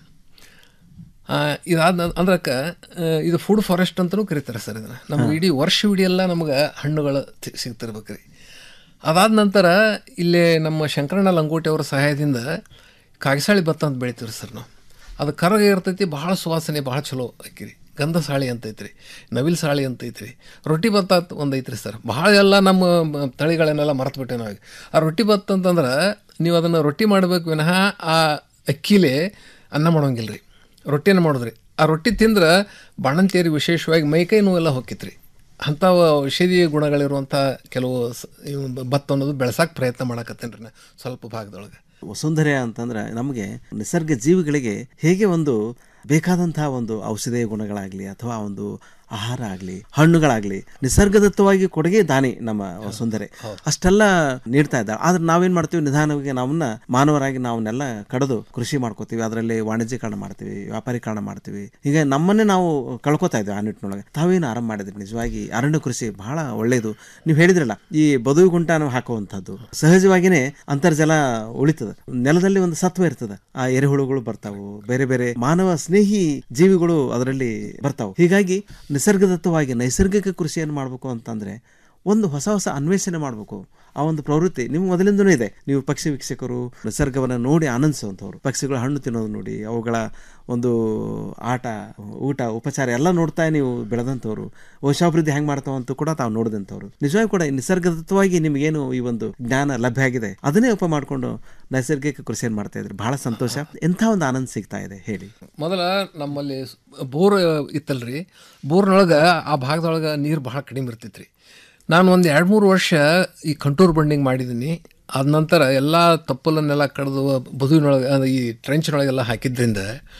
ಆ, ಇದಾದ ಅಂದ್ರಕ್ಕೆ ಇದು ಫುಡ್ ಫಾರೆಸ್ಟ್ ಅಂತಲೂ ಕರೀತಾರೆ ಸರ್ ಇದನ್ನು ನಮ್ಗೆ ಇಡೀ ವರ್ಷ ಇಡೀ ಎಲ್ಲ ನಮ್ಗೆ ಹಣ್ಣುಗಳು ತಿ- ಸಿಗ್ತಿರ್ಬೇಕು ರೀ ಅದಾದ ನಂತರ ಇಲ್ಲೇ ನಮ್ಮ ಶಂಕರಣ್ಣ ಲಂಗೋಟಿ ಅವರ ಸಹಾಯದಿಂದ ಕಾಗಿಸಾಳಿ ಭತ್ತ ಅಂತ ಬೆಳಿತೀವಿ ಸರ್ ನಾವು ಅದು ಕರಗ ಇರ್ತೈತಿ ಭಾಳ ಸುವಾಸನೆ ಭಾಳ ಚಲೋ ಆಕಿರಿ ಗಂಧ ಸಾಳಿ ಅಂತ ಐತ್ರಿ ನವಿಲ್ ಸಾಳಿ ಅಂತ ಐತ್ರಿ ರೊಟ್ಟಿ ಭತ್ತ ಅಂತ ಒಂದು ಐತ್ರಿ ಸರ್ ಭಾಳ ಎಲ್ಲ ನಮ್ಮ ಮ- ತಳಿಗಳನ್ನೆಲ್ಲ ಮರೆತು ಬಿಟ್ಟೆ ನಾವು ಆ ರೊಟ್ಟಿ ಭತ್ತ ಅಂತಂದ್ರೆ ನೀವು ಅದನ್ನು ರೊಟ್ಟಿ ಮಾಡಬೇಕು ವಿನಃ ಆ ಅಕ್ಕಿಲೇ ಅನ್ನ ಮಾಡೋಂಗಿಲ್ಲ ರೀ ರೊಟ್ಟಿಯನ್ನು ಮಾಡೋದ್ರಿ ಆ ರೊಟ್ಟಿ ತಿಂದ್ರೆ ಬಾಣಂತಿಯರಿಗೆ ವಿಶೇಷವಾಗಿ ಮೈಕೈ ನೋವೆಲ್ಲ ಹೊಕ್ಕಿತ್ರಿ ಅಂಥ ಔಷಧೀಯ ಗುಣಗಳಿರುವಂಥ ಕೆಲವು ಸ- ಇವು ಬ- ಭತ್ತ ಅನ್ನೋದು ಬೆಳೆಸಕ್ಕೆ ಪ್ರಯತ್ನ ಮಾಡಕತ್ತೇನೆ ರೀ ನಾ ಸ್ವಲ್ಪ ಭಾಗದೊಳಗೆ
ವಸುಂಧರೆ ಅಂತಂದ್ರೆ ನಮಗೆ ನಿಸರ್ಗ ಜೀವಿಗಳಿಗೆ ಹೇಗೆ ಒಂದು ಬೇಕಾದಂತಹ ಒಂದು ಔಷಧೀಯ ಗುಣಗಳಾಗಲಿ ಅಥವಾ ಒಂದು ಆಹಾರ ಆಗಲಿ ಹಣ್ಣುಗಳಾಗಲಿ ನಿಸರ್ಗದತ್ತವಾಗಿ ಕೊಡುಗೆ ದಾನಿ ನಮ್ಮ ವಸುಂಧರೆ ಅಷ್ಟೆಲ್ಲ ನೀಡ್ತಾ ಇದ್ದಾಳೆ ಆದ್ರೆ ನಾವೇನ್ ಮಾಡ್ತೀವಿ ನಿಧಾನವಾಗಿ ನಾವನ್ನ ಮಾನವರಾಗಿ ನಾವನ್ನೆಲ್ಲ ಕಡಿದು ಕೃಷಿ ಮಾಡ್ಕೋತೀವಿ ಅದರಲ್ಲಿ ವಾಣಿಜ್ಯೀಕರಣ ಮಾಡ್ತೀವಿ ವ್ಯಾಪಾರೀಕರಣ ಮಾಡ್ತೀವಿ ಈಗ ನಮ್ಮನ್ನೇ ನಾವು ಕಳ್ಕೊತಾ ಇದ್ದೀವಿ ಆ ನಿಟ್ಟಿನೊಳಗೆ ತಾವೇನು ಆರಂಭ ಮಾಡಿದ್ರಿ ನಿಜವಾಗಿ ಅರಣ್ಯ ಕೃಷಿ ಬಹಳ ಒಳ್ಳೆಯದು ನೀವು ಹೇಳಿದ್ರಲ್ಲ ಈ ಬದುವು ಗುಂಟಾನು ಹಾಕುವಂಥದ್ದು ಸಹಜವಾಗಿಯೇ ಅಂತರ್ಜಲ ಉಳಿತದ ನೆಲದಲ್ಲಿ ಒಂದು ಸತ್ವ ಇರ್ತದೆ ಆ ಎರೆಹುಳುಗಳು ಬರ್ತಾವು ಬೇರೆ ಬೇರೆ ಮಾನವ ಸ್ನೇಹಿ ಜೀವಿಗಳು ಅದರಲ್ಲಿ ಬರ್ತಾವು ಹೀಗಾಗಿ ನಿಸರ್ಗದತ್ತವಾಗಿ ನೈಸರ್ಗಿಕ ಕೃಷಿಯನ್ನು ಮಾಡಬೇಕು ಅಂತಂದ್ರೆ ಒಂದು ಹೊಸ ಹೊಸ ಅನ್ವೇಷಣೆ ಮಾಡಬೇಕು ಆ ಒಂದು ಪ್ರವೃತ್ತಿ ನಿಮ್ಮ ಮೊದಲಿಂದನೂ ಇದೆ ನೀವು ಪಕ್ಷಿ ವೀಕ್ಷಕರು ನಿಸರ್ಗವನ್ನು ನೋಡಿ ಆನಂದಿಸುವಂಥವ್ರು ಪಕ್ಷಿಗಳ ಹಣ್ಣು ತಿನ್ನೋದು ನೋಡಿ ಅವುಗಳ ಒಂದು ಆಟ ಊಟ ಉಪಚಾರ ಎಲ್ಲ ನೋಡ್ತಾ ನೀವು ಬೆಳೆದಂಥವ್ರು ವಂಶಾಭಿವೃದ್ಧಿ ಹೆಂಗೆ ಮಾಡ್ತಾವ ಅಂತ ಕೂಡ ತಾವು ನೋಡಿದಂಥವ್ರು ನಿಜವಾಗಿ ಕೂಡ ಈ ನಿಸರ್ಗದತ್ತವಾಗಿ ನಿಮಗೇನು ಈ ಒಂದು ಜ್ಞಾನ ಲಭ್ಯ ಆಗಿದೆ ಅದನ್ನೇ ಉಪ ಮಾಡಿಕೊಂಡು ನೈಸರ್ಗಿಕ ಕೃಷಿಯನ್ನು ಮಾಡ್ತಾ ಇದ್ರಿ ಬಹಳ ಸಂತೋಷ ಎಂಥ ಒಂದು ಆನಂದ ಸಿಗ್ತಾ ಇದೆ ಹೇಳಿ
ಮೊದಲ ನಮ್ಮಲ್ಲಿ ಸ್- ಬೋರ್ ಇತ್ತಲ್ರಿ ಬೋರ್ನೊಳಗೆ ಆ ಭಾಗದೊಳಗೆ ನೀರು ಭಾಳ ಕಡಿಮೆ ಇರ್ತೈತ್ರಿ ನಾನು ಒಂದು ಎರಡು ಮೂರು ವರ್ಷ ಈ ಕಂಟೂರ್ ಬಂಡಿಂಗ್ ಮಾಡಿದ್ದೀನಿ ಆದ ನಂತರ ಎಲ್ಲ ತಪ್ಪಲನ್ನೆಲ್ಲ ಕಡಿದು ಬದುವಿನೊಳಗೆ ಅಂದ್ರೆ ಈ ಟ್ರೆಂಚ್ನೊಳಗೆಲ್ಲ ಹಾಕಿದ್ರಿಂದ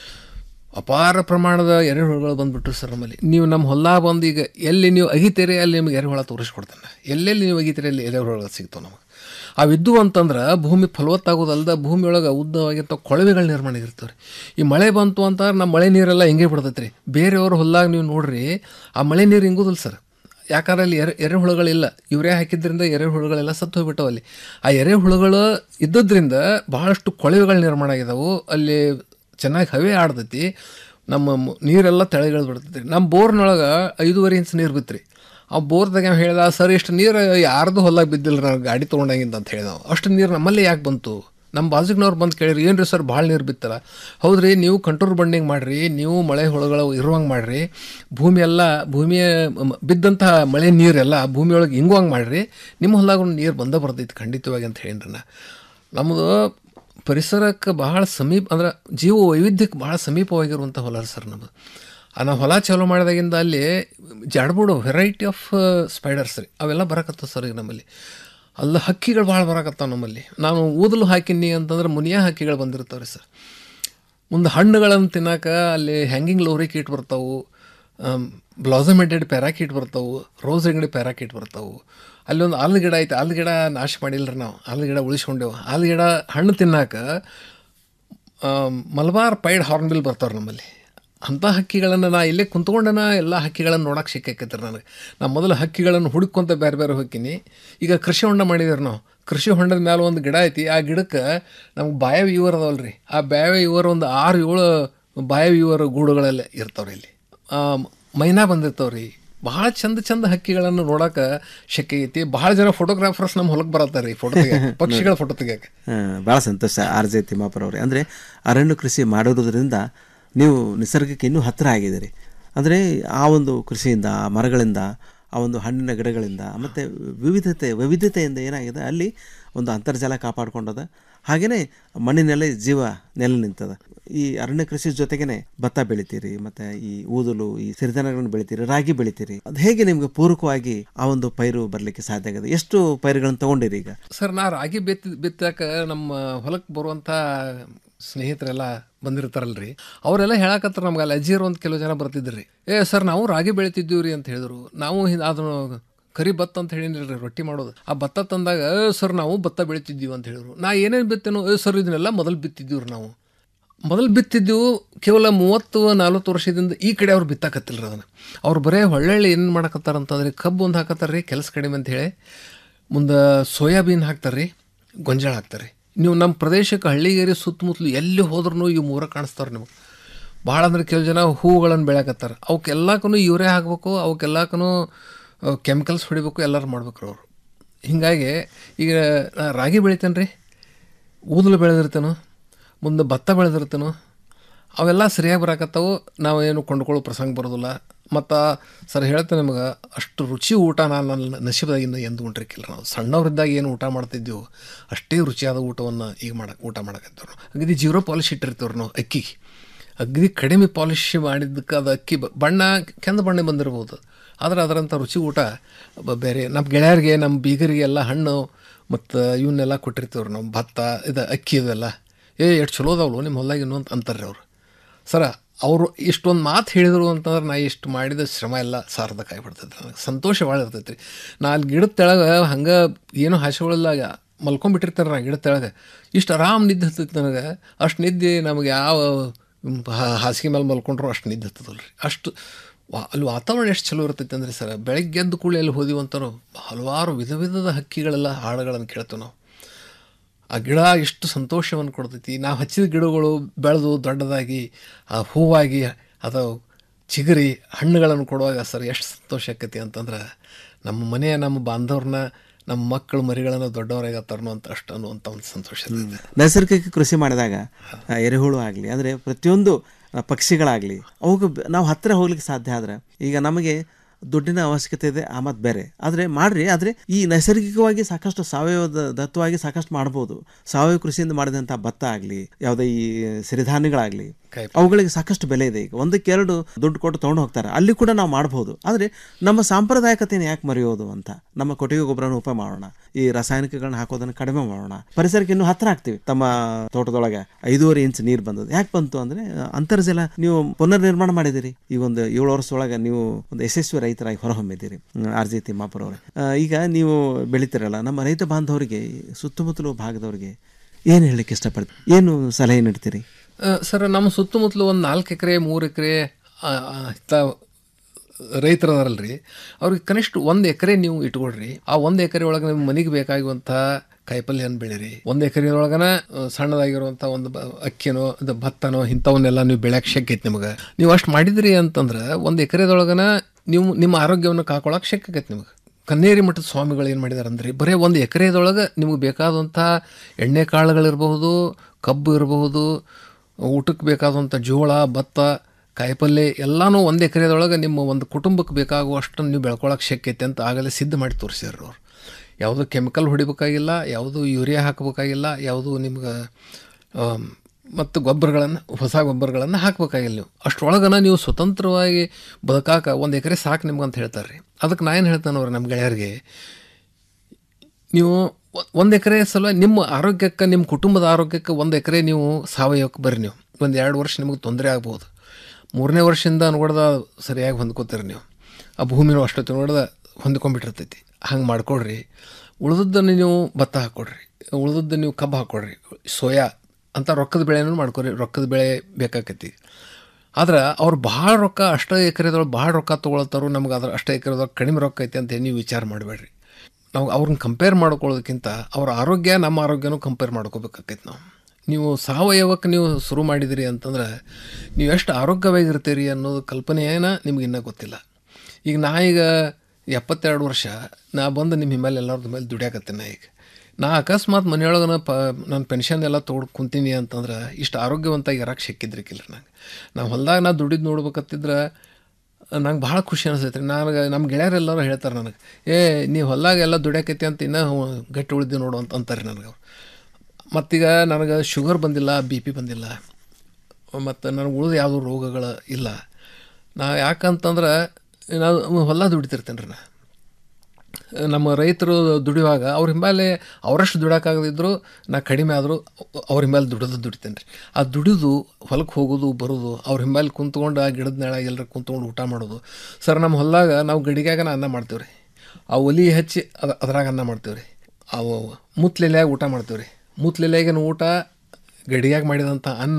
ಅಪಾರ ಪ್ರಮಾಣದ ಎರೆಹುಳುಗಳು ಬಂದ್ಬಿಟ್ರು ಸರ್ ನಮ್ಮಲ್ಲಿ ನೀವು ನಮ್ಮ ಹೊಲ ಬಂದು ಈಗ ಎಲ್ಲಿ ನೀವು ಅಗಿತೀರಿ ಅಲ್ಲಿ ನಿಮಗೆ ಎರೆಹುಳ ತೋರಿಸ್ಕೊಡ್ತಾನೆ ಎಲ್ಲೆಲ್ಲಿ ನೀವು ಅಗಿತೀರಿ ಅಲ್ಲಿ ಎರೆಹುಳುಗಳು ಸಿಗ್ತಾವೆ ನಮಗೆ ಅವಿದ್ದು ಅಂತಂದ್ರೆ ಭೂಮಿ ಫಲವತ್ತಾಗೋದಲ್ದ ಭೂಮಿಯೊಳಗೆ ಉದ್ದವಾಗಿರ್ತ ಕೊಳವೆಗಳು ನಿರ್ಮಾಣ ಆಗಿರ್ತಾವೆ ರೀ ಈ ಮಳೆ ಬಂತು ಅಂತ ನಮ್ಮ ಮಳೆ ನೀರೆಲ್ಲ ಹಿಂಗೆ ಬಿಡ್ತೈತೆ ರೀ ಬೇರೆಯವ್ರ ಹೊಲ್ದಾಗ ನೀವು ನೋಡ್ರಿ ಆ ಮಳೆ ನೀರು ಹಿಂಗೋದಿಲ್ಲ ಸರ್ ಯಾಕಂದ್ರೆ ಅಲ್ಲಿ ಎರೆ ಎರೆಹುಳುಗಳಿಲ್ಲ ಇವರೇ ಹಾಕಿದ್ರಿಂದ ಎರೆಹುಳುಗಳೆಲ್ಲ ಸತ್ತು ಹೋಗ್ಬಿಟ್ಟವು ಅಲ್ಲಿ ಆ ಎರೆಹುಳುಗಳು ಇದ್ದದ್ರಿಂದ ಬಹಳಷ್ಟು ಕೊಳವೆಗಳು ನಿರ್ಮಾಣ ಆಗಿದಾವು ಅಲ್ಲಿ ಚೆನ್ನಾಗಿ ಹವೆ ಆಡ್ತೈತಿ ನಮ್ಮ ಮ- ನೀರೆಲ್ಲ ತೆಳಗಿಳಿದು ಬಿಡ್ತೈತಿ ನಮ್ಮ ಬೋರ್ನೊಳಗೆ ಐದೂವರೆ ಇಂಚ್ ನೀರು ಬಿತ್ರಿ ಆ ಬೋರ್ದಾಗ ಅವ್ನು ಹೇಳ್ದ ಸರ್ ಇಷ್ಟು ನೀರು ಯಾರ್ದು ಹೊಲ್ದಾಗ ಬಿದ್ದಿಲ್ಲ ನಾನು ಗಾಡಿ ತೊಗೊಂಡಾಗಿಂದ ಅಂತ ಹೇಳ್ದ ಅವ. ಅಷ್ಟು ನೀರು ನಮ್ಮಲ್ಲಿ ಯಾಕೆ ಬಂತು ನಮ್ಮ ಬಾಜುಗ್ನವ್ರು ಬಂದು ಕೇಳಿರಿ ಏನು ರೀ ಸರ್ ಭಾಳ ನೀರು ಬಿತ್ತಲ್ಲ ಹೌದ್ರಿ ನೀವು ಕಂಟ್ರೋಲ್ ಬಂಡಿಂಗ್ ಮಾಡಿರಿ ನೀವು ಮಳೆ ಹುಳುಗಳು ಇರುವಂಗೆ ಮಾಡಿರಿ ಭೂಮಿ ಎಲ್ಲ ಭೂಮಿಯ ಮ- ಬಿದ್ದಂತಹ ಮಳೆ ನೀರೆಲ್ಲ ಭೂಮಿಯೊಳಗೆ ಹಿಂಗುವಂಗೆ ಮಾಡಿರಿ ನಿಮ್ಮ ಹೊಲ್ದಾಗ ನೀರು ಬಂದ ಬರ್ತೈತಿ ಖಂಡಿತವಾಗಿ ಅಂತ ಹೇಳಿನ್ರಿ ನಾ ನಮ್ಮದು ಪರಿಸರಕ್ಕೆ ಬಹಳ ಸಮೀಪ ಅಂದ್ರೆ ಜೀವ ವೈವಿಧ್ಯಕ್ಕೆ ಬಹಳ ಸಮೀಪವಾಗಿರುವಂಥ ಹೊಲ ಸರ್ ನಮ್ಮದು ಆ ನಾವು ಹೊಲ ಚಾಲೂ ಮಾಡಿದಾಗಿಂದ ಅಲ್ಲಿ ಜಾಡ್ಬೋಡು ವೆರೈಟಿ ಆಫ್ ಸ್ಪೈಡರ್ಸ್ ರೀ ಅವೆಲ್ಲ ಬರಕತ್ತವ ಸರ್ ಈಗ ನಮ್ಮಲ್ಲಿ ಅಲ್ಲ ಹಕ್ಕಿಗಳು ಭಾಳ ಬರಕತ್ತಾವ ನಮ್ಮಲ್ಲಿ ನಾನು ಊದಲು ಹಾಕಿನಿ ಅಂತಂದ್ರೆ ಮುನಿಯಾ ಹಕ್ಕಿಗಳು ಬಂದಿರ್ತಾವೆ ಸರ್ ಮುಂದೆ ಹಣ್ಣುಗಳನ್ನು ತಿನ್ನಕ ಅಲ್ಲಿ ಹ್ಯಾಂಗಿಂಗ್ ಲೋರಿ ಕೀಟ್ ಬರ್ತಾವು ಬ್ಲಾಸಮೆಟೆಡ್ ಪ್ಯಾರಾಕೀಟ್ ಬರ್ತಾವು ರೋಸ್ ಅಂಗಡಿ ಪ್ಯಾರಾಕೀಟ್ ಬರ್ತಾವು ಅಲ್ಲಿ ಒಂದು ಆಲದ ಗಿಡ ಐತೆ ಆಲದ ಗಿಡ ನಾಶ ಮಾಡಿಲ್ಲರಿ ನಾವು ಆಲದ ಗಿಡ ಉಳಿಸ್ಕೊಂಡೇವು ಆಲದ ಗಿಡ ಹಣ್ಣು ತಿನ್ನಾಕ ಮಲಬಾರ್ ಪೈಡ್ ಹಾರ್ನ್ಬಿಲ್ ಬರ್ತಾವ್ರಿ ನಮ್ಮಲ್ಲಿ ಅಂಥ ಹಕ್ಕಿಗಳನ್ನು ನಾ ಇಲ್ಲೇ ಕುಂತ್ಕೊಂಡನ ಎಲ್ಲ ಹಕ್ಕಿಗಳನ್ನು ನೋಡಕ್ಕೆ ಸಿಕ್ಕೈತ್ರಿ ನನಗೆ ನಾ ಮೊದಲು ಹಕ್ಕಿಗಳನ್ನು ಹುಡುಕೊಂತ ಬೇರೆ ಬೇರೆ ಹೋಗ್ತೀನಿ ಈಗ ಕೃಷಿ ಹೊಂಡ ಮಾಡಿದಾರೆ ನಾವು ಕೃಷಿ ಹೊಂಡದ ಮೇಲೆ ಒಂದು ಗಿಡ ಐತಿ ಆ ಗಿಡಕ್ಕೆ ನಮ್ಗೆ ಬಾಯವ ಇವರ್ ಅದಾವಲ್ಲ ರೀ ಆ ಬಾಯವ ಇವರ್ ಒಂದು ಆರು ಏಳು ಬಾಯವ ಇವರ ಗೂಡುಗಳೆಲ್ಲ ಇರ್ತಾವ್ರಿ ಇಲ್ಲಿ ಆ, ಮೈನಾ ಬಂದಿರ್ತಾವ್ರಿ ಭಾಳ ಚಂದ ಚಂದ ಹಕ್ಕಿಗಳನ್ನು ನೋಡಕ್ಕೆ ಶಕ್ಯ ಐತಿ ಭಾಳ ಜನ ಫೋಟೋಗ್ರಾಫರ್ಸ್ ನಮ್ಮ ಹೊಲಕ್ಕೆ ಬರತ್ತಾರೆ ರೀ ಫೋಟೋ ತೆಗಿಯಕ್ಕೆ ಪಕ್ಷಿಗಳ ಫೋಟೋ ತೆಗಿಯಕ್ಕೆ
ಭಾಳ ಸಂತೋಷ ಆರ್ ಜೆ ತಿಮ್ಮಾಪುರ ಅವರೇ ಅಂದರೆ ಅರಣ್ಯ ಕೃಷಿ ಮಾಡೋದ್ರಿಂದ ನೀವು ನಿಸರ್ಗಕ್ಕೆ ಇನ್ನೂ ಹತ್ತಿರ ಆಗಿದ್ದೀರಿ ಅಂದರೆ ಆ ಒಂದು ಕೃಷಿಯಿಂದ ಆ ಮರಗಳಿಂದ ಆ ಒಂದು ಹಣ್ಣಿನ ಗಿಡಗಳಿಂದ ಮತ್ತು ವಿವಿಧತೆ ವೈವಿಧ್ಯತೆಯಿಂದ ಏನಾಗಿದೆ ಅಲ್ಲಿ ಒಂದು ಅಂತರ್ಜಲ ಕಾಪಾಡ್ಕೊಂಡದ ಹಾಗೆಯೇ ಮಣ್ಣಿನಲ್ಲಿ ಜೀವ ನೆಲೆ ನಿಂತದ ಈ ಅರಣ್ಯ ಕೃಷಿ ಜೊತೆಗೇನೆ ಭತ್ತ ಬೆಳಿತೀರಿ ಮತ್ತು ಈ ಊದಲು ಈ ಸಿರಿಧಾನ್ಯಗಳನ್ನು ಬೆಳಿತೀರಿ ರಾಗಿ ಬೆಳಿತೀರಿ ಅದು ಹೇಗೆ ನಿಮ್ಗೆ ಪೂರಕವಾಗಿ ಆ ಒಂದು ಪೈರು ಬರಲಿಕ್ಕೆ ಸಾಧ್ಯ ಆಗಿದೆ ಎಷ್ಟು ಪೈರುಗಳನ್ನು ತಗೊಂಡಿರಿ ಈಗ
ಸರ್ ನಾ ರಾಗಿ ಬಿತ್ತಿ ಬಿತ್ತಾಕ ನಮ್ಮ ಹೊಲಕ್ಕೆ ಬರುವಂಥ ಸ್ನೇಹಿತರೆಲ್ಲ ಬಂದಿರ್ತಾರಲ್ರಿ ಅವರೆಲ್ಲ ಹೇಳಕತ್ತಾರ ನಮ್ಗೆ ಅಲ್ಲಿ ಅಜ್ಜಿಯರು ಒಂದು ಕೆಲವು ಜನ ಬರ್ತಿದ್ರಿ ಏ ಸರ್ ನಾವು ರಾಗಿ ಬೆಳಿತಿದ್ದೀವಿ ರೀ ಅಂತ ಹೇಳಿದ್ರು ನಾವು ಹಿಂದ್ ಅದನ್ನು ಕರಿ ಭತ್ತ ಅಂತ ಹೇಳಿದ್ರಿ ರೊಟ್ಟಿ ಮಾಡೋದು ಆ ಭತ್ತ ತಂದಾಗ "ಏ, ಸರ್ ನಾವು ಭತ್ತ ಬೆಳಿತಿದ್ದೀವಿ ಅಂತ ಹೇಳಿದ್ರು ನಾ ಏನೇನು ಬಿತ್ತೇನೋ ಏ ಸರ್ ಇದನ್ನೆಲ್ಲ ಮೊದಲು ಬಿತ್ತಿದ್ದೀವ್ರಿ ನಾವು ಮೊದಲು ಬಿತ್ತಿದ್ದೆವು ಕೇವಲ ಮೂವತ್ತು ನಲ್ವತ್ತು ವರ್ಷದಿಂದ ಈ ಕಡೆ ಅವ್ರು ಬಿತ್ತಾಕತ್ತಿಲ್ಲ ರೀ ಅದನ್ನು ಅವ್ರು ಬರೇ ಹೊಳ್ಳೆಳ್ಳಿ ಏನು ಮಾಡಕತ್ತಾರ ಅಂತಂದ್ರೆ ಕಬ್ಬು ಒಂದು ಹಾಕತ್ತಾರ ರೀ ಕೆಲಸ ಕಡಿಮೆ ಅಂತ ಹೇಳಿ ಮುಂದೆ ಸೋಯಾಬೀನ್ ಹಾಕ್ತಾರೆ ರೀ ಗೊಂಜಾಳ ಹಾಕ್ತಾರೆ ನೀವು ನಮ್ಮ ಪ್ರದೇಶಕ್ಕೆ ಹಳ್ಳಿಗೇರಿ ಸುತ್ತಮುತ್ತಲು ಎಲ್ಲಿ ಹೋದ್ರೂ ಇವು ಮೂರ ಕಾಣಿಸ್ತಾರೆ ನಿಮಗೆ ಭಾಳ ಅಂದ್ರೆ ಕೆಲವು ಜನ ಹೂವುಗಳನ್ನು ಬೆಳೆಯಕತ್ತಾರ ಅವಕ್ಕೆಲ್ಲಕ್ಕೂ ಯೂರಿಯಾ ಹಾಕಬೇಕು ಅವಕ್ಕೆಲ್ಲಕ್ಕೂ ಕೆಮಿಕಲ್ಸ್ ಹೊಡಿಬೇಕು ಎಲ್ಲರೂ ಮಾಡ್ಬೇಕು ಅವ್ರು ಹೀಗಾಗಿ ಈಗ ನಾ ರಾಗಿ ಬೆಳಿತೇನೆ ರೀ ಊದಲು ಬೆಳೆದಿರ್ತೇನೋ ಮುಂದೆ ಭತ್ತ ಬೆಳೆದಿರ್ತೇನೋ ಅವೆಲ್ಲ ಸರಿಯಾಗಿ ಬರಾಕತ್ತಾವು ನಾವು ಏನು ಕೊಂಡ್ಕೊಳ್ಳೋ ಪ್ರಸಂಗ ಬರೋದಿಲ್ಲ ಮತ್ತು ಸರ್ ಹೇಳ್ತೇನೆ ನಿಮಗೆ ಅಷ್ಟು ರುಚಿ ಊಟ ನಾನು ನನ್ನ ನಶೀಬದಾಗಿಂದ ಎಂದು ಉಂಟ್ರಿಕ್ಕಿಲ್ಲ ನಾವು ಸಣ್ಣವರಿದ್ದಾಗ ಏನು ಊಟ ಮಾಡ್ತಿದ್ದೆವು ಅಷ್ಟೇ ರುಚಿಯಾದ ಊಟವನ್ನು ಈಗ ಮಾಡಕ್ಕೆ ಊಟ ಮಾಡಕತ್ತೇವೆ ನಾವು ಅಗದಿ ಜೀರೋ ಪಾಲಿಶ್ ಇಟ್ಟಿರ್ತೇವ್ರಿ ನಾವು ಅಕ್ಕಿಗೆ ಅಗದಿ ಕಡಿಮೆ ಪಾಲಿಶ್ ಮಾಡಿದ್ದಕ್ಕೆ ಅದು ಅಕ್ಕಿ ಬ- ಬಣ್ಣ ಕೆಂದು ಬಣ್ಣ ಬಂದಿರ್ಬೋದು ಆದರೆ ಅದರಂಥ ರುಚಿ ಊಟ ಬ- ಬೇರೆ ನಮ್ಮ ಗೆಳೆಯರಿಗೆ ನಮ್ಮ ಬೀಗರಿಗೆ ಎಲ್ಲ ಹಣ್ಣು ಮತ್ತು ಇವನ್ನೆಲ್ಲ ಕೊಟ್ಟಿರ್ತೀವ್ರಿ ನಾವು ಭತ್ತ ಇದು ಅಕ್ಕಿ ಇದೆಲ್ಲ ಏ ಎಷ್ಟು ಚಲೋ ಅದಾವಲ್ಲ ನಿಮ್ಮ ಹೊಲ್ದಾಗ ಇನ್ನೂ ಅಂತ ಅಂತಾರೆ ಅವ್ರು ಸರ ಅವರು ಇಷ್ಟೊಂದು ಮಾತು ಹೇಳಿದರು ಅಂತಂದ್ರೆ ನಾ ಇಷ್ಟು ಮಾಡಿದ ಶ್ರಮ ಎಲ್ಲ ಸಾರ್ಥಕ ಆಗಿಬಿಡ್ತೈತೆ ನನಗೆ ಸಂತೋಷ ಭಾಳ ಇರ್ತೈತೆ ರೀ ನಾ ಅಲ್ಲಿ ಗಿಡದ ತೆಳಗೆ ಹಂಗೆ ಏನೂ ಹಾಸಿಗಳಿಲ್ಲ ಮಲ್ಕೊಂಡ್ಬಿಟ್ಟಿರ್ತಾರೆ ನಾ ಗಿಡದ ತೆಳಗೆ ಇಷ್ಟು ಆರಾಮ್ ನಿದ್ದೆ ಹತ್ತೈತೆ ನನಗೆ ಅಷ್ಟು ನಿದ್ದೆ ನಮಗೆ ಯಾವ ಹ್ಮ್, ಹಾ- ಹಾಸಿಗೆ ಮೇಲೆ ಮಲ್ಕೊಂಡ್ರು ಅಷ್ಟು ನಿದ್ದೆ ಹತ್ತದಲ್ಲ ರೀ ಅಷ್ಟು ವಾ- ಅಲ್ಲಿ ವಾತಾವರಣ ಎಷ್ಟು ಚಲೋ ಇರ್ತೈತೆ ಅಂದ್ರೆ ಸರ್ ಬೆಳಗ್ಗೆ ಎದ್ದು ಕೂಡಲೇ ಅಲ್ಲಿ ಹೋದಿವಿ ಅಂತಾರೋ ಹಲವಾರು ವಿಧ ವಿಧದ ಹಕ್ಕಿಗಳೆಲ್ಲ ಹಾಡುಗಳನ್ನು ಕೇಳ್ತೇವೆ ನಾವು ಆ ಗಿಡ ಎಷ್ಟು ಸಂತೋಷವನ್ನು ಕೊಡ್ತೈತಿ ನಾವು ಹಚ್ಚಿದ ಗಿಡಗಳು ಬೆಳೆದು ದೊಡ್ಡದಾಗಿ ಆ ಹೂವಾಗಿ ಅದು ಚಿಗುರಿ ಹಣ್ಣುಗಳನ್ನು ಕೊಡುವಾಗ ಸರ್ ಎಷ್ಟು ಸಂತೋಷ ಆಕೈತಿ ಅಂತಂದ್ರೆ ನಮ್ಮ ಮನೆಯ ನಮ್ಮ ಬಾಂಧವ್ರನ್ನ ನಮ್ಮ ಮಕ್ಕಳು ಮರಿಗಳನ್ನು ದೊಡ್ಡವರಾಗತ್ತಾರನೋ ಅಂತ ಅಷ್ಟು ಅನ್ನುವಂಥ ಒಂದು ಸಂತೋಷ ಇರ್ತೈತೆ
ನೈಸರ್ಗಿಕ ಕೃಷಿ ಮಾಡಿದಾಗ ಆ, ಎರೆಹುಳು ಆಗಲಿ ಅಂದರೆ ಪ್ರತಿಯೊಂದು ಆ, ಪಕ್ಷಿಗಳಾಗಲಿ ಅವಕ್ಕೆ ಬ- ನಾವು ಹತ್ತಿರ ಹೋಗ್ಲಿಕ್ಕೆ ಸಾಧ್ಯ ಆದ್ರೆ ಈಗ ನಮಗೆ ದುಡ್ಡಿನ ಅವಶ್ಯಕತೆ ಇದೆ ಆ ಮತ್ತು ಬೇರೆ ಆದರೆ ಮಾಡ್ರಿ ಆದರೆ ಈ ನೈಸರ್ಗಿಕವಾಗಿ ಸಾಕಷ್ಟು ಸಾವಯವ ದ- ದತ್ತವಾಗಿ ಸಾಕಷ್ಟು ಮಾಡ್ಬೋದು ಸಾವಯವ ಕೃಷಿಯಿಂದ ಮಾಡಿದಂಥ ಭತ್ತ ಆಗಲಿ ಯಾವುದೇ ಈ ಸಿರಿಧಾನ್ಯಗಳಾಗಲಿ ಅವುಗಳಿಗೆ ಸಾಕಷ್ಟು ಬೆಲೆ ಇದೆ ಈಗ ಒಂದಕ್ಕೆ ಎರಡು ದುಡ್ಡು ಕೊಟ್ಟು ತೊಗೊಂಡು ಹೋಗ್ತಾರೆ ಅಲ್ಲಿ ಕೂಡ ನಾವು ಮಾಡ್ಬೋದು ಆದರೆ ನಮ್ಮ ಸಾಂಪ್ರದಾಯಿಕತೆಯನ್ನು ಯಾಕೆ ಮರೆಯೋದು ಅಂತ ನಮ್ಮ ಕೊಟ್ಟಿಗೆ ಗೊಬ್ಬರನ ಉಪಯೋಗ ಮಾಡೋಣ ಈ ರಾಸಾಯನಿಕಗಳನ್ನ ಹಾಕೋದನ್ನು ಕಡಿಮೆ ಮಾಡೋಣ ಪರಿಸರಕ್ಕೆ ಇನ್ನೂ ಹತ್ರ ಆಗ್ತೀವಿ ತಮ್ಮ ತೋಟದೊಳಗೆ ಐದೂವರೆ ಇಂಚ್ ನೀರು ಬಂದದ್ದು ಯಾಕೆ ಬಂತು ಅಂದರೆ ಅಂತರ್ಜಲ ನೀವು ಪುನರ್ ನಿರ್ಮಾಣ ಮಾಡಿದಿರಿ ಈ ಒಂದು ಏಳು ವರ್ಷದೊಳಗೆ ನೀವು ಒಂದು ಯಶಸ್ವಿ ರೈತರಾಗಿ ಹೊರಹೊಮ್ಮಿದ್ದೀರಿ ಆರ್ ಜಿ ತಿಮ್ಮಾಪುರ ಅವರೇ ಈಗ ನೀವು ಬೆಳಿತೀರಲ್ಲ ನಮ್ಮ ರೈತ ಬಾಂಧವರಿಗೆ ಈ ಸುತ್ತಮುತ್ತಲು ಭಾಗದವರಿಗೆ ಏನು ಹೇಳಲಿಕ್ಕೆ ಇಷ್ಟಪಡ್ತೀರಿ ಏನು ಸಲಹೆ ನೀಡ್ತೀರಿ
ಆ, ಸರ್ ನಮ್ಮ ಸುತ್ತಮುತ್ತಲು ಒಂದು ನಾಲ್ಕು ಎಕರೆ ಮೂರು ಎಕರೆ ಹಿತ್ತ ರೈತರು ಅದಾರಲ್ರಿ ಅವ್ರಿಗೆ ಕನಿಷ್ಠ ಒಂದು ಎಕರೆ ನೀವು ಇಟ್ಕೊಳ್ರಿ ಆ ಒಂದು ಎಕರೆ ಒಳಗೆ ನಿಮ್ಮ ಮನೆಗೆ ಬೇಕಾಗುವಂಥ ಕಾಯಿಪಲ್ಯನ ಬೆಳೀರಿ ಒಂದು ಎಕರೆ ಒಳಗನ ಆ, ಸಣ್ಣದಾಗಿರುವಂಥ ಒಂದು ಬ- ಅಕ್ಕಿನೋ ಇದು ಭತ್ತನೋ ಇಂಥವನ್ನೆಲ್ಲ ನೀವು ಬೆಳೆಯಕ್ಕೆ ಶಕ್ಯ ಐತೆ ನಿಮಗೆ ನೀವು ಅಷ್ಟು ಮಾಡಿದ್ರಿ ಅಂತಂದ್ರೆ ಒಂದು ಎಕರೆದೊಳಗನ ನೀವು ನಿಮ್ಮ ಆರೋಗ್ಯವನ್ನು ಕಾಕೊಳಕ್ಕೆ ಶಕ್ಯ ಆಗೈತೆ ನಿಮಗೆ ಕನ್ನೇರಿ ಮಠದ ಸ್ವಾಮಿಗಳು ಏನು ಮಾಡಿದಾರೆ ಅಂದ್ರೆ ಬರೀ ಒಂದು ಎಕರೆದೊಳಗೆ ನಿಮಗೆ ಬೇಕಾದಂಥ ಎಣ್ಣೆ ಕಾಳುಗಳಿರಬಹುದು ಕಬ್ಬು ಇರಬಹುದು ಊಟಕ್ಕೆ ಬೇಕಾದಂಥ ಜೋಳ ಭತ್ತ ಕಾಯಿಪಲ್ಯ ಎಲ್ಲನೂ ಒಂದು ಎಕರೆದೊಳಗೆ ನಿಮ್ಮ ಒಂದು ಕುಟುಂಬಕ್ಕೆ ಬೇಕಾಗುವಷ್ಟನ್ನು ನೀವು ಬೆಳ್ಕೊಳಕ್ಕೆ ಶಕ್ಯ ಐತೆ ಅಂತ ಆಗಲೇ ಸಿದ್ಧ ಮಾಡಿ ತೋರಿಸ್ಯಾರ ಅವ್ರು ಯಾವುದೂ ಕೆಮಿಕಲ್ ಹೊಡಿಬೇಕಾಗಿಲ್ಲ ಯಾವುದೂ ಯೂರಿಯಾ ಹಾಕಬೇಕಾಗಿಲ್ಲ ಯಾವುದೂ ನಿಮ್ಗೆ ಆಮ್, ಮತ್ತು ಗೊಬ್ಬರಗಳನ್ನು ಹೊಸ ಗೊಬ್ಬರಗಳನ್ನು ಹಾಕಬೇಕಾಗಿಲ್ಲ ನೀವು ಅಷ್ಟರೊಳಗನ ನೀವು ಸ್ವತಂತ್ರವಾಗಿ ಬದುಕಾಕ ಒಂದು ಎಕರೆ ಸಾಕು ನಿಮ್ಗೆ ಅಂತ ಹೇಳ್ತಾರೆ ರೀ ಅದಕ್ಕೆ ನಾ ಏನು ಹೇಳ್ತಾನೆ ಅವ್ರು ನಮ್ಮ ಗೆಳೆಯರಿಗೆ ನೀವು ಒಂದು ಎಕರೆ ಸಲ ನಿಮ್ಮ ಆರೋಗ್ಯಕ್ಕೆ ನಿಮ್ಮ ಕುಟುಂಬದ ಆರೋಗ್ಯಕ್ಕೆ ಒಂದು ಎಕರೆ ನೀವು ಸಾವಯವಕ್ಕೆ ಬರ್ರಿ ನೀವು ಒಂದು ಎರಡು ವರ್ಷ ನಿಮಗೆ ತೊಂದರೆ ಆಗ್ಬೋದು ಮೂರನೇ ವರ್ಷದಿಂದ ನೋಡ್ದ ಸರಿಯಾಗಿ ಹೊಂದ್ಕೋತೀರಿ ನೀವು ಆ ಭೂಮಿನೂ ಅಷ್ಟೊತ್ತು ನೋಡ್ದ ಹೊಂದ್ಕೊಂಡ್ಬಿಟ್ಟಿರ್ತೈತಿ ಹಂಗೆ ಮಾಡ್ಕೊಡ್ರಿ ಉಳಿದದ್ದನ್ನು ನೀವು ಭತ್ತ ಹಾಕ್ಕೊಡ್ರಿ ಉಳಿದದ್ದು ನೀವು ಕಬ್ಬು ಹಾಕ್ಕೊಡ್ರಿ ಸೋಯಾ ಅಂತ ರೊಕ್ಕದ ಬೆಳೆನೂ ಮಾಡ್ಕೊರಿ ರೊಕ್ಕದ ಬೆಳೆ ಬೇಕಾಕೈತಿ ಆದ್ರೆ ಅವ್ರು ಭಾಳ ರೊಕ್ಕ ಅಷ್ಟೇ ಎಕರೆದೊಳಗೆ ಭಾಳ ರೊಕ್ಕ ತೊಗೊಳತ್ತಾರು ನಮ್ಗೆ ಅದ್ರ ಅಷ್ಟೇ ಎಕರೆದೊಳಗೆ ಕಡಿಮೆ ರೊಕ್ಕ ಐತೆ ಅಂತ ನೀವು ವಿಚಾರ ಮಾಡಬೇಡ್ರಿ ನಾವು ಅವ್ರನ್ನ ಕಂಪೇರ್ ಮಾಡ್ಕೊಳ್ಳೋದಕ್ಕಿಂತ ಅವ್ರ ಆರೋಗ್ಯ ನಮ್ಮ ಆರೋಗ್ಯನೂ ಕಂಪೇರ್ ಮಾಡ್ಕೋಬೇಕಾಕೈತೆ ನಾವು ನೀವು ಸಾವಯವಕ್ಕೆ ನೀವು ಶುರು ಮಾಡಿದಿರಿ ಅಂತಂದ್ರೆ ನೀವು ಎಷ್ಟು ಆರೋಗ್ಯವಾಗಿರ್ತೀರಿ ಅನ್ನೋದು ಕಲ್ಪನೆಯೇನ ನಿಮ್ಗೆ ಇನ್ನೂ ಗೊತ್ತಿಲ್ಲ ಈಗ ನಾ ಈಗ ಎಪ್ಪತ್ತೆರಡು ವರ್ಷ ನಾ ಬಂದು ನಿಮ್ಮ ಹಿಮೇಲೆ ಎಲ್ಲರದ್ದು ಮೇಲೆ ದುಡಿಯಾಕತ್ತೀನಿ ನಾ ಈಗ ನಾ ಅಕಸ್ಮಾತ್ ಮನೆಯೊಳಗೆ ಪ ನಾನು ಪೆನ್ಷನ್ ಎಲ್ಲ ತೊಗೊಂಡು ಕುಂತೀನಿ ಅಂತಂದ್ರೆ ಇಷ್ಟು ಆರೋಗ್ಯವಂತಾಗಿ ಇರಕ್ಕೆ ಶಕ್ಕಿದ್ರಿಕಿಲ್ಲ ನಂಗೆ ನಾವು ಹೊಲ್ದಾಗ ನಾ ದುಡಿದು ನೋಡ್ಬೇಕತ್ತಿದ್ರೆ ನಂಗೆ ಭಾಳ ಖುಷಿ ಅನಿಸ್ತೈತೆ ರೀ ನನಗೆ ನಮ್ಮ ಗೆಳೆಯರೆಲ್ಲರೂ ಹೇಳ್ತಾರೆ ನನಗೆ ಏ ನೀವು ಹೊಲ್ದಾಗ ಎಲ್ಲ ದುಡಿಯಾಕೈತಿ ಅಂತ ಇನ್ನೂ ಗಟ್ಟಿ ಉಳಿದಿ ನೋಡು ಅಂತ ಅಂತಾರೆ ನನಗೆ ಅವ್ರು ಮತ್ತೀಗ ನನಗೆ ಶುಗರ್ ಬಂದಿಲ್ಲ ಬಿ ಪಿ ಬಂದಿಲ್ಲ ಮತ್ತು ನನಗೆ ಉಳಿದ ಯಾವುದೂ ರೋಗಗಳು ಇಲ್ಲ ನಾ ಯಾಕಂತಂದ್ರೆ ನಾವು ಹೊಲ ದುಡಿತಿರ್ತೇನೆ ರೀ ನಾ ನಮ್ಮ ರೈತರು ದುಡಿಯುವಾಗ ಅವ್ರ ಹಿಂಬಾಲೆ ಅವರಷ್ಟು ದುಡಿಯೋಕ್ಕಾಗದಿದ್ರು ನಾ ಕಡಿಮೆ ಆದರೂ ಅವ್ರ ಹಿಂಬಾಲೆ ದುಡಿದು ದುಡಿತೇನೆ ರೀ ಆ ದುಡಿದು ಹೊಲಕ್ಕೆ ಹೋಗೋದು ಬರೋದು ಅವ್ರ ಹಿಂಬಾಲೆ ಕುಂತ್ಕೊಂಡು ಆ ಗಿಡದ ನೆಳ ಎಲ್ಲರೂ ಕುಂತ್ಕೊಂಡು ಊಟ ಮಾಡೋದು ಸರ್ ನಮ್ಮ ಹೊಲ್ದಾಗ ನಾವು ಗಡಿಗ್ಯಾಗನ ಅನ್ನ ಮಾಡ್ತೀವಿ ರೀ ಆ ಒಲಿ ಹಚ್ಚಿ ಅದ ಅದ್ರಾಗ ಅನ್ನ ಮಾಡ್ತೀವಿ ರೀ ಅವು ಮುತ್ಲೆಲೆಯಾಗ ಊಟ ಮಾಡ್ತೀವಿ ರೀ ಮುತ್ಲೆಲೆಯಾಗಿನ ಊಟ ಗಡಿಯಾಗ ಮಾಡಿದಂಥ ಅನ್ನ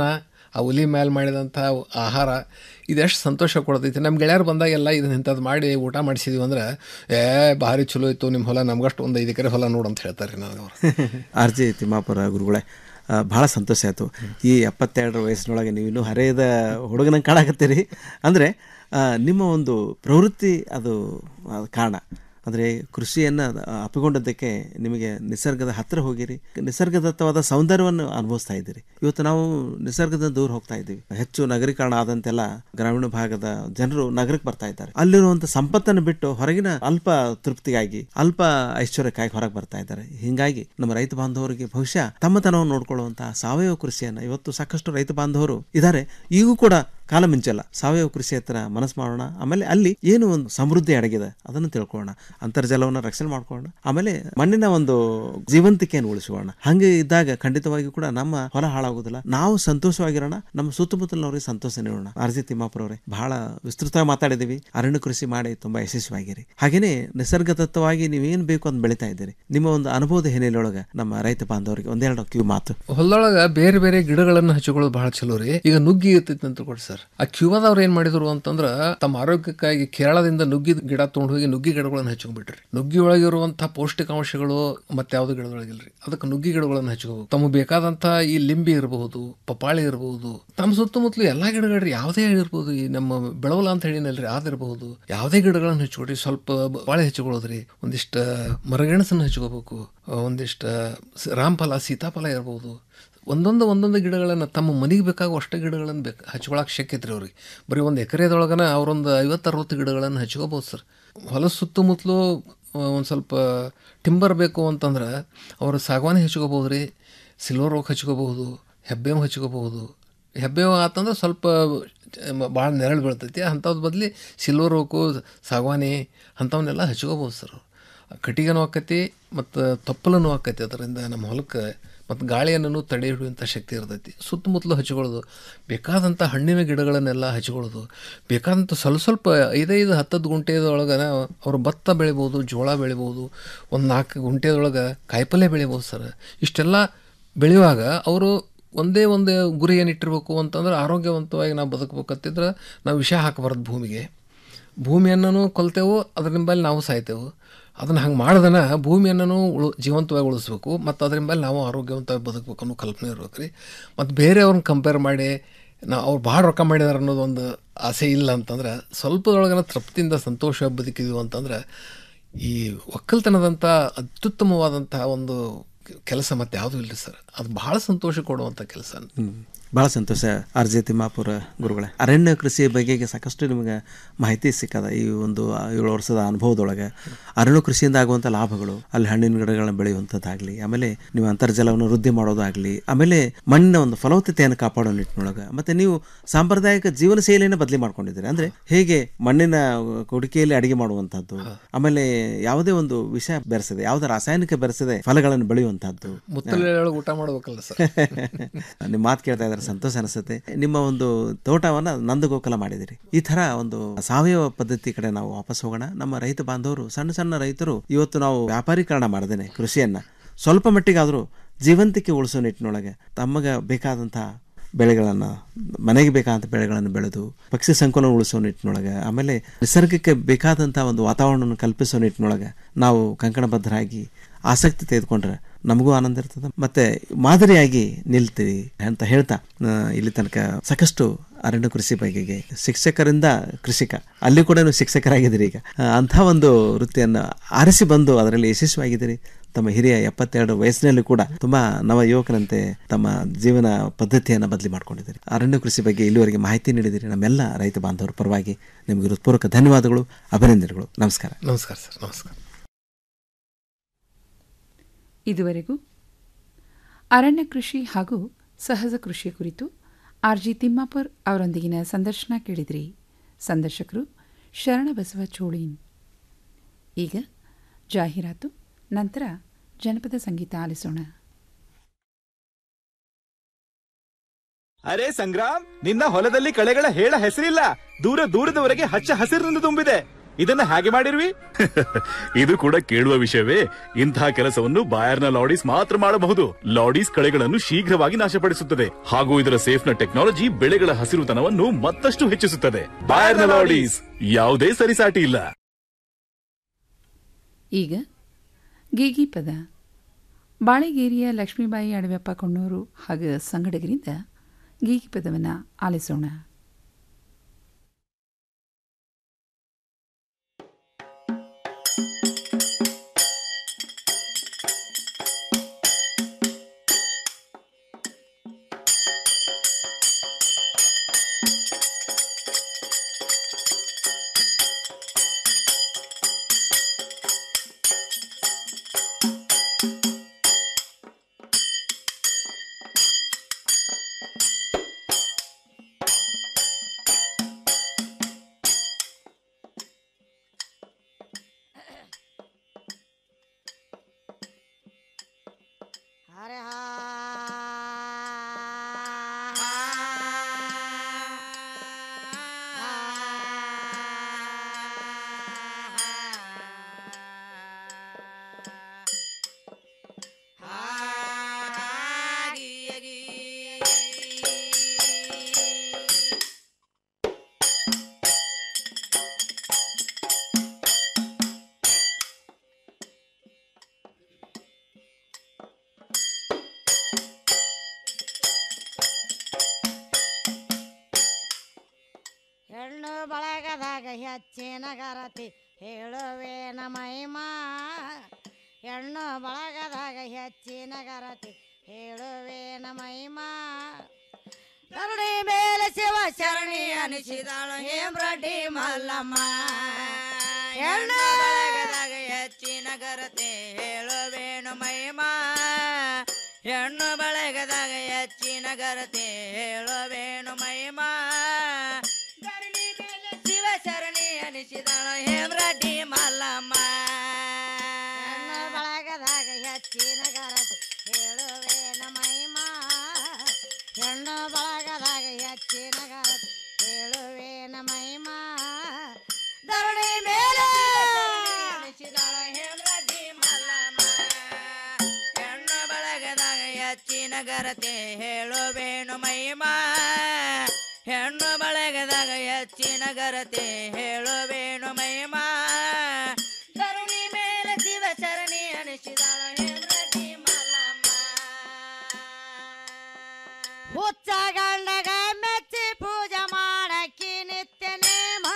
ಆ ಒಲಿ ಮೇಲೆ ಮಾಡಿದಂಥ ಆಹಾರ ಇದೆಷ್ಟು ಸಂತೋಷ ಕೊಡ್ತೈತಿ ನಮ್ಮ ಗೆಳೆಯರು ಬಂದಾಗೆಲ್ಲ ಇದನ್ನ ಇಂಥದ್ದು ಮಾಡಿ ಊಟ ಮಾಡಿಸಿದ್ವಿ ಅಂದ್ರೆ ಏ ಭಾರಿ ಚಲೋ ಇತ್ತು ನಿಮ್ಮ ಹೊಲ ನಮ್ಗಷ್ಟು ಒಂದು ಐದು ಎಕರೆ ಹೊಲ ನೋಡು ಅಂತ ಹೇಳ್ತಾರೆ ರೀ ನಾವು
ಆರ್ ಜಿ ತಿಮ್ಮಾಪುರ ಗುರುಗಳೇ ಆ, ಬಹಳ ಸಂತೋಷ ಆಯಿತು ಈ ಎಪ್ಪತ್ತೆರಡರ ವಯಸ್ಸಿನೊಳಗೆ ನೀವು ಇನ್ನೂ ಹರೆಯದ ಹುಡುಗನಂಗೆ ಕಾಣಕತ್ತೀರಿ ಅಂದರೆ ನಿಮ್ಮ ಒಂದು ಪ್ರವೃತ್ತಿ ಅದು ಅದು ಕಾರಣ ಅಂದರೆ ಕೃಷಿಯನ್ನು ಅಪ್ಪಿಕೊಂಡದ್ದಕ್ಕೆ ನಿಮಗೆ ನಿಸರ್ಗದ ಹತ್ತಿರ ಹೋಗಿರಿ ನಿಸರ್ಗದತ್ತವಾದ ಸೌಂದರ್ಯವನ್ನು ಅನುಭವಿಸ್ತಾ ಇದ್ದೀರಿ ಇವತ್ತು ನಾವು ನಿಸರ್ಗದಿಂದ ದೂರ ಹೋಗ್ತಾ ಇದ್ದೀವಿ ಹೆಚ್ಚು ನಗರೀಕರಣ ಆದಂತೆಲ್ಲ ಗ್ರಾಮೀಣ ಭಾಗದ ಜನರು ನಗರಕ್ಕೆ ಬರ್ತಾ ಇದ್ದಾರೆ ಅಲ್ಲಿರುವಂಥ ಸಂಪತ್ತನ್ನು ಬಿಟ್ಟು ಹೊರಗಿನ ಅಲ್ಪ ತೃಪ್ತಿಗಾಗಿ ಅಲ್ಪ ಐಶ್ವರ್ಯಕ್ಕಾಗಿ ಹೊರಗೆ ಬರ್ತಾ ಇದ್ದಾರೆ ಹೀಗಾಗಿ ನಮ್ಮ ರೈತ ಬಾಂಧವರಿಗೆ ಬಹುಶಃ ತಮ್ಮತನವನ್ನು ನೋಡ್ಕೊಳ್ಳುವಂತಹ ಸಾವಯವ ಕೃಷಿಯನ್ನು ಇವತ್ತು ಸಾಕಷ್ಟು ರೈತ ಬಾಂಧವರು ಇದ್ದಾರೆ ಈಗೂ ಕೂಡ ಕಾಲ ಮಿಂಚಲ್ಲ ಸಾವಯವ ಕೃಷಿ ಹತ್ರ ಮನಸ್ಸು ಮಾಡೋಣ ಆಮೇಲೆ ಅಲ್ಲಿ ಏನು ಒಂದು ಸಮೃದ್ಧಿ ಅಡಗಿದೆ ಅದನ್ನು ತಿಳ್ಕೊಳ್ಳೋಣ ಅಂತರ್ಜಲವನ್ನು ರಕ್ಷಣೆ ಮಾಡ್ಕೊಳ್ಳೋಣ ಆಮೇಲೆ ಮಣ್ಣಿನ ಒಂದು ಜೀವಂತಿಕೆಯನ್ನು ಉಳಿಸೋಣ ಹಂಗೆ ಇದ್ದಾಗ ಖಂಡಿತವಾಗಿಯೂ ಕೂಡ ನಮ್ಮ ಹೊಲ ಹಾಳಾಗೋದಿಲ್ಲ ನಾವು ಸಂತೋಷವಾಗಿರೋಣ ನಮ್ಮ ಸುತ್ತಮುತ್ತಲಿನವ್ರಿಗೆ ಸಂತೋಷ ನೀಡೋಣ ಆರ್ಜಿ ತಿಮ್ಮಾಪುರ ಅವರೇ ಬಹಳ ವಿಸ್ತೃತವಾಗಿ ಮಾತಾಡಿದ್ದೀವಿ ಅರಣ್ಯ ಕೃಷಿ ಮಾಡಿ ತುಂಬಾ ಯಶಸ್ವಿಯಾಗಿರಿ ಹಾಗೇನೆ ನಿಸರ್ಗದತ್ತವಾಗಿ ನೀವೇನು ಬೇಕು ಅಂತ ಬೆಳಿತಾ ಇದ್ದೀರಿ ನಿಮ್ಮ ಒಂದು ಅನುಭವದ ಹಿನ್ನೆಲೆಯೊಳಗೆ ನಮ್ಮ ರೈತ ಬಾಂಧವರಿಗೆ ಒಂದೆರಡು ಕಿವಿ ಮಾತು
ಹೊಲದೊಳಗ ಬೇರೆ ಬೇರೆ ಗಿಡಗಳನ್ನು ಹಚ್ಕೊಳ್ಳೋದು ಬಹಳ ಚಲೋ ರೀ ಈಗ ನುಗ್ಗಿ ಇರ್ತೈತಿ ಅಂತ ಕೊಡಿ ಸರ್ ಆ ಕ್ಯೂಬಾದವ್ರು ಏನ್ ಮಾಡಿದ್ರು ಅಂತಂದ್ರ ತಮ್ಮ ಆರೋಗ್ಯಕ್ಕಾಗಿ ಕೇರಳದಿಂದ ನುಗ್ಗಿ ಗಿಡ ತೊಗೊಂಡು ಹೋಗಿ ನುಗ್ಗಿ ಗಿಡಗಳನ್ನು ಹಚ್ಕೊಂಡ್ಬಿಟ್ರಿ ನುಗ್ಗಿ ಒಳಗಿರುವಂತಹ ಪೌಷ್ಟಿಕಾಂಶಗಳು ಮತ್ತೆ ಯಾವ್ದು ಗಿಡದೊಳಗಿಲ್ರಿ ಅದಕ್ಕೆ ನುಗ್ಗಿ ಗಿಡಗಳನ್ನು ಹಚ್ಕೋಬೇಕು ತಮಗೆ ಬೇಕಾದಂತ ಈ ಲಿಂಬಿ ಇರಬಹುದು ಪಪಾಳಿ ಇರಬಹುದು ತಮ್ಮ ಸುತ್ತಮುತ್ತಲು ಎಲ್ಲಾ ಗಿಡಗಳ್ರಿ ಯಾವುದೇ ಇರ್ಬೋದು ಈ ನಮ್ಮ ಬೆಳವಲ ಅಂತ ಹೇಳಿನಲ್ರಿ ಅದಿರಬಹುದು ಯಾವುದೇ ಗಿಡಗಳನ್ನು ಹಚ್ಕೊಡ್ರಿ ಸ್ವಲ್ಪ ಬಾಳೆ ಹಚ್ಕೊಳ್ಳೋದ್ರಿ ಒಂದಿಷ್ಟ ಮರಗೆಣಸನ್ನು ಹಚ್ಕೋಬೇಕು ಒಂದಿಷ್ಟ ಸ- ರಾಮಫಲ ಸೀತಾಫಲ ಇರ್ಬೋದು ಒಂದೊಂದು ಒಂದೊಂದು ಗಿಡಗಳನ್ನು ತಮ್ಮ ಮನೆಗೆ ಬೇಕಾಗುವ ಅಷ್ಟು ಗಿಡಗಳನ್ನು ಬೇಕು ಹಚ್ಕೊಳಕ್ಕೆ ಶಕ್ಯ ಐತ್ರಿ ಅವ್ರಿಗೆ ಬರೀ ಒಂದು ಎಕರೆದೊಳಗನ ಅವ್ರೊಂದು ಐವತ್ತು ಅರವತ್ತು ಗಿಡಗಳನ್ನು ಹಚ್ಕೋಬೋದು ಸರ್ ಹೊಲ ಸುತ್ತಮುತ್ತಲು ಒಂದು ಸ್ವಲ್ಪ ಟಿಂಬರ್ ಬೇಕು ಅಂತಂದ್ರೆ ಅವರು ಸಾಗವಾನಿ ಹಚ್ಕೋಬೋದು ರೀ ಸಿಲ್ವರ್ ಓಕ್ ಹಚ್ಕೋಬಹುದು ಹೆಬ್ಬೇವು ಹಚ್ಕೋಬಹುದು ಹೆಬ್ಬೇವು ಆತಂದ್ರೆ ಸ್ವಲ್ಪ ಭಾಳ ನೆರಳು ಬೀಳ್ತೈತಿ ಅಂಥದ್ದು ಬದಲಿ ಸಿಲ್ವರ್ ಓಕು ಸಾಗವಾನಿ ಅಂಥವನ್ನೆಲ್ಲ ಹಚ್ಕೋಬೋದು ಸರ್ ಅವ್ರು. ಕಟ್ಟಿಗೆನೂ ಆಕತಿ ಮತ್ತು ತಪ್ಪಲನೂ ಆಕತಿ ಅದರಿಂದ ನಮ್ಮ ಹೊಲಕ್ಕೆ ಮತ್ತು ಗಾಳಿಯನ್ನು ತಡೆ ಹಿಡಿಯುವಂಥ ಶಕ್ತಿ ಇರ್ತೈತಿ ಸುತ್ತಮುತ್ತಲು ಹಚ್ಕೊಳ್ಳೋದು ಬೇಕಾದಂಥ ಹಣ್ಣಿನ ಗಿಡಗಳನ್ನೆಲ್ಲ ಹಚ್ಕೊಳ್ಳೋದು ಬೇಕಾದಂಥ ಸ್ವಲ್ಪ ಸ್ವಲ್ಪ ಐದೈದು ಹತ್ತತ್ತು ಗುಂಟೆದೊಳಗೆ ಅವರು ಭತ್ತ ಬೆಳಿಬೋದು ಜೋಳ ಬೆಳಿಬೋದು ಒಂದು ನಾಲ್ಕು ಗುಂಟೆದೊಳಗೆ ಕಾಯಿಪಲ್ಯ ಬೆಳಿಬೋದು ಸರ್ ಇಷ್ಟೆಲ್ಲ ಬೆಳೆಯುವಾಗ ಅವರು ಒಂದೇ ಒಂದು ಗುರಿ ಏನಿಟ್ಟಿರ್ಬೇಕು ಅಂತಂದ್ರೆ ಆರೋಗ್ಯವಂತವಾಗಿ ನಾವು ಬದುಕಬೇಕಂತಿದ್ರೆ ನಾವು ವಿಷ ಹಾಕಬಾರ್ದು ಭೂಮಿಗೆ ಭೂಮಿಯನ್ನು ಕೊಲ್ತೇವು ಅದ್ರ ಮೇಲೆ ನಾವು ಸಾಯ್ತೇವೆ ಅದನ್ನು ಹಂಗೆ ಮಾಡ್ದನ ಭೂಮಿಯನ್ನು ಉಳು ಜೀವಂತವಾಗಿ ಉಳಿಸ್ಬೇಕು ಮತ್ತು ಅದ್ರ ಮೇಲೆ ನಾವು ಆರೋಗ್ಯವಂತವಾಗಿ ಬದುಕಬೇಕು ಅನ್ನೋ ಕಲ್ಪನೆ ಇರ್ಬೇಕು ರೀ ಮತ್ತು ಬೇರೆಯವ್ರನ್ನ ಕಂಪೇರ್ ಮಾಡಿ ನಾವು ಅವ್ರು ಭಾಳ ರೊಕ್ಕ ಮಾಡಿದಾರೆ ಅನ್ನೋದು ಒಂದು ಆಸೆ ಇಲ್ಲ ಅಂತಂದ್ರೆ ಸ್ವಲ್ಪದೊಳಗನ ತೃಪ್ತಿಯಿಂದ ಸಂತೋಷ ಬದುಕಿದ್ವಿ ಅಂತಂದ್ರೆ ಈ ಒಕ್ಕಲ್ತನದಂಥ ಅತ್ಯುತ್ತಮವಾದಂಥ ಒಂದು ಕೆಲಸ ಮತ್ತೆ ಯಾವುದೂ ಇಲ್ಲ ಸರ್ ಅದು ಭಾಳ ಸಂತೋಷ ಕೊಡುವಂಥ ಕೆಲಸ
ಭಾಳ ಸಂತೋಷ ಆರ್ ಜೆ ತಿಮ್ಮಾಪುರ ಗುರುಗಳೇ ಅರಣ್ಯ ಕೃಷಿ ಬಗೆಗೆ ಸಾಕಷ್ಟು ನಿಮಗೆ ಮಾಹಿತಿ ಸಿಕ್ಕದ ಈ ಒಂದು ಏಳು ವರ್ಷದ ಅನುಭವದೊಳಗೆ ಅರಣ್ಯ ಕೃಷಿಯಿಂದ ಆಗುವಂಥ ಲಾಭಗಳು ಅಲ್ಲಿ ಹಣ್ಣಿನ ಗಿಡಗಳನ್ನ ಬೆಳೆಯುವಂಥದ್ದಾಗಲಿ ಆಮೇಲೆ ನೀವು ಅಂತರ್ಜಲವನ್ನು ವೃದ್ಧಿ ಮಾಡೋದಾಗಲಿ ಆಮೇಲೆ ಮಣ್ಣಿನ ಒಂದು ಫಲವತ್ತತೆಯನ್ನು ಕಾಪಾಡೋ ನಿಟ್ಟಿನೊಳಗೆ ಮತ್ತು ನೀವು ಸಾಂಪ್ರದಾಯಿಕ ಜೀವನ ಶೈಲಿಯನ್ನು ಬದಲಿ ಮಾಡ್ಕೊಂಡಿದ್ದೀರಿ ಅಂದರೆ ಹೇಗೆ ಮಣ್ಣಿನ ಕೊಡಿಕೆಯಲ್ಲಿ ಅಡಿಗೆ ಮಾಡುವಂಥದ್ದು ಆಮೇಲೆ ಯಾವುದೇ ಒಂದು ವಿಷ ಬೆರೆಸದೆ ಯಾವುದೇ ರಾಸಾಯನಿಕ ಬೆರೆಸದೆ ಫಲಗಳನ್ನು ಬೆಳೆಯುವಂಥದ್ದು
ಮುತ್ತಲೆ ಊಟ ಮಾಡ್ಬೇಕಲ್ಲ ಸರ್
ನಿಮ್ಮ ಮಾತು ಕೇಳ್ತಾ ಇದ್ದಾರೆ ಸಂತೋಷ ಅನಿಸುತ್ತೆ ನಿಮ್ಮ ಒಂದು ತೋಟವನ್ನ ನಂದಗೋಕಲ ಮಾಡಿದಿರಿ ಈ ತರ ಒಂದು ಸಾವಯವ ಪದ್ಧತಿ ಕಡೆ ನಾವು ವಾಪಸ್ ಹೋಗೋಣ ನಮ್ಮ ರೈತ ಬಾಂಧವರು ಸಣ್ಣ ಸಣ್ಣ ರೈತರು ಇವತ್ತು ನಾವು ವ್ಯಾಪಾರೀಕರಣ ಮಾಡದೇನೆ ಕೃಷಿಯನ್ನ ಸ್ವಲ್ಪ ಮಟ್ಟಿಗಾದರೂ ಜೀವಂತಿಕೆ ಉಳಿಸೋ ನಿಟ್ಟಿನೊಳಗೆ ತಮಗೆ ಬೇಕಾದಂಥ ಬೆಳೆಗಳನ್ನು ಮನೆಗೆ ಬೇಕಾದಂಥ ಬೆಳೆಗಳನ್ನು ಬೆಳೆದು ಪಕ್ಷಿ ಸಂಕುಲ ಉಳಿಸೋ ನಿಟ್ಟಿನೊಳಗೆ ಆಮೇಲೆ ನಿಸರ್ಗಕ್ಕೆ ಬೇಕಾದಂಥ ಒಂದು ವಾತಾವರಣವನ್ನು ಕಲ್ಪಿಸೋ ನಿಟ್ಟಿನೊಳಗೆ ನಾವು ಕಂಕಣಬದ್ಧರಾಗಿ ಆಸಕ್ತಿ ತೆಗೆದುಕೊಂಡ್ರೆ ನಮಗೂ ಆನಂದ ಇರ್ತದೆ ಮತ್ತೆ ಮಾದರಿಯಾಗಿ ನಿಲ್ತೀವಿ ಅಂತ ಹೇಳ್ತಾ ಆ, ಇಲ್ಲಿ ತನಕ ಸಾಕಷ್ಟು ಅರಣ್ಯ ಕೃಷಿ ಬಗೆಗೆ ಶಿಕ್ಷಕರಿಂದ ಕೃಷಿಕ ಅಲ್ಲಿ ಕೂಡ ನೀವು ಶಿಕ್ಷಕರಾಗಿದ್ದೀರಿ ಈಗ ಆ, ಅಂಥ ಒಂದು ವೃತ್ತಿಯನ್ನು ಆರಿಸಿ ಬಂದು ಅದರಲ್ಲಿ ಯಶಸ್ವಿಯಾಗಿದ್ದೀರಿ ತಮ್ಮ ಹಿರಿಯ ಎಪ್ಪತ್ತೆರಡು ವಯಸ್ಸಿನಲ್ಲಿ ಕೂಡ ತುಂಬಾ ನವ ಯುವಕರಂತೆ ತಮ್ಮ ಜೀವನ ಪದ್ಧತಿಯನ್ನು ಬದಲಿ ಮಾಡ್ಕೊಂಡಿದ್ದೀರಿ ಅರಣ್ಯ ಕೃಷಿ ಬಗ್ಗೆ ಇಲ್ಲಿವರೆಗೆ ಮಾಹಿತಿ ನೀಡಿದಿರಿ ನಮ್ಮೆಲ್ಲ ರೈತ ಬಾಂಧವರ ಪರವಾಗಿ ನಿಮಗೆ ಹೃತ್ಪೂರ್ವಕ ಧನ್ಯವಾದಗಳು ಅಭಿನಂದನೆಗಳು ನಮಸ್ಕಾರ
ನಮಸ್ಕಾರ ಸರ್ ನಮಸ್ಕಾರ
ಇದುವರೆಗೂ ಅರಣ್ಯ ಕೃಷಿ ಹಾಗೂ ಸಹಜ ಕೃಷಿ ಕುರಿತು ಆರ್ ಜಿ ತಿಮ್ಮಾಪುರ್ ಅವರೊಂದಿಗಿನ ಸಂದರ್ಶನ ಕೇಳಿದ್ರಿ ಸಂದರ್ಶಕರು ಶರಣಬಸವ ಚೋಳೀನ್ ಈಗ ಜಾಹೀರಾತು ನಂತರ ಜನಪದ ಸಂಗೀತ ಆಲಿಸೋಣ
ಅರೆ ಸಂಗ್ರಾಮ್ ನಿನ್ನ ಹೊಲದಲ್ಲಿ ಕಳೆಗಳ ಹೇಳ ಹೆಸರಿಲ್ಲ ದೂರ ದೂರದವರೆಗೆ ಹಚ್ಚ ಹಸಿರಿನಿಂದ ತುಂಬಿದೆ ಇದನ್ನ ಹೇಗೆ ಮಾಡಿರ್ವಿ
ಇದು ಕೂಡ ಕೇಳುವ ವಿಷಯವೇ ಇಂತಹ ಕೆಲಸವನ್ನು ಬಾಯರ್ನ ಲಾಡೀಸ್ ಮಾತ್ರ ಮಾಡಬಹುದು ಲಾಡೀಸ್ ಕಳೆಗಳನ್ನು ಶೀಘ್ರವಾಗಿ ನಾಶಪಡಿಸುತ್ತದೆ ಹಾಗೂ ಇದರ ಸೇಫ್ನ ಟೆಕ್ನಾಲಜಿ ಬೆಳೆಗಳ ಹಸಿರುತನವನ್ನು ಮತ್ತಷ್ಟು ಹೆಚ್ಚಿಸುತ್ತದೆ ಬಾಯರ್ನ ಲಾಡೀಸ್ ಯಾವುದೇ ಸರಿಸಾಟಿ ಇಲ್ಲ
ಈಗ ಗೀಗಿ ಪದ ಬಾಳೆಗೇರಿಯ ಲಕ್ಷ್ಮೀಬಾಯಿ ಅಡವೆಪ್ಪ ಕೊಣ್ಣೂರು ಹಾಗೂ ಸಂಗಡಿಗರಿಂದ ಗೀಗಿ ಪದವನ್ನು ಆಲಿಸೋಣ
ಹೆಣ್ಣು ಬಳಗದಾಗ ಹೆಚ್ಚಿನ ಗರತಿ ಹೇಳುವೇನ ಮಹಿಮಾ ಹೆಣ್ಣು ಬಳಗದಾಗ ಹೆಚ್ಚಿನ ಗರತಿ ಹೇಳುವೇನ ಮಹಿಮಾ ಕರುಣಿ ಮೇಲೆ ಶಿವ ಶರಣಿ ಅನಿಸಿದಾಳು ಹೇಮ್ರಡ್ಡಿ ಮಲ್ಲಮ್ಮ ಹೆಣ್ಣು ಬಳಗದಾಗ ಹೆಚ್ಚಿನ ಗರತಿ ಹೇಳುವೇನು ಮಹಿಮಾ ಹೆಣ್ಣು ಬಳಗದಾಗ ಹೆಚ್ಚಿನ ಗರತಿ ಹೇಳುವೇನು ಮಹಿಮಾ ಧರಣಿ ಮೇಲೆ ಶಿವ ಶರಣಿ ಅನಿಸಿದಾಳು ಹೇಮ್ರಡ್ಡಿ ಮಲ್ಲಮ್ಮ ಹೆಣ್ಣು ಬಳಗದಾಗ ಹೆಚ್ಚಿನ ಗರತಿ ಹೇಳುವೇನ ಮಹಿಮಾ ಹೆಣ್ಣು ಬಳಗದಾಗ ಹೆಚ್ಚಿನ ಗರತಿ ಹೇಳುವೇನ ಮಹಿಮಾ ಧರಣಿ ಮೇಲೆ ಅನಿಸಿದಾಳು ಹೇಮ್ರಡ್ಡಿ ಮಲ್ಲಮ್ಮ ಹೆಣ್ಣು ಬಳಗದಾಗ ಹೆಚ್ಚಿನ ಗರತೆ ಹೇಳುವೇನು ಮಹಿಮಾ ಹೆಣ್ಣು ಬಳಗದಾಗ ಹೆಚ್ಚಿನ ಗರತೆ ಹೇಳುವೇನು ಮಹಿಮಾ ಕರುಣಿ ಮೇಲೆ ಶಿವ ಶರಣಿ ಅನಿಸಿದಾಳ ಹೇಮ್ರಡ್ಡಿ ಮಲ್ಲಮ್ಮ ಹುಚ್ಚ ಗಂಡಗ ಮೆಚ್ಚಿ ಪೂಜೆ ಮಾಡಕ್ಕಿ ನಿತ್ಯ ನೇಮ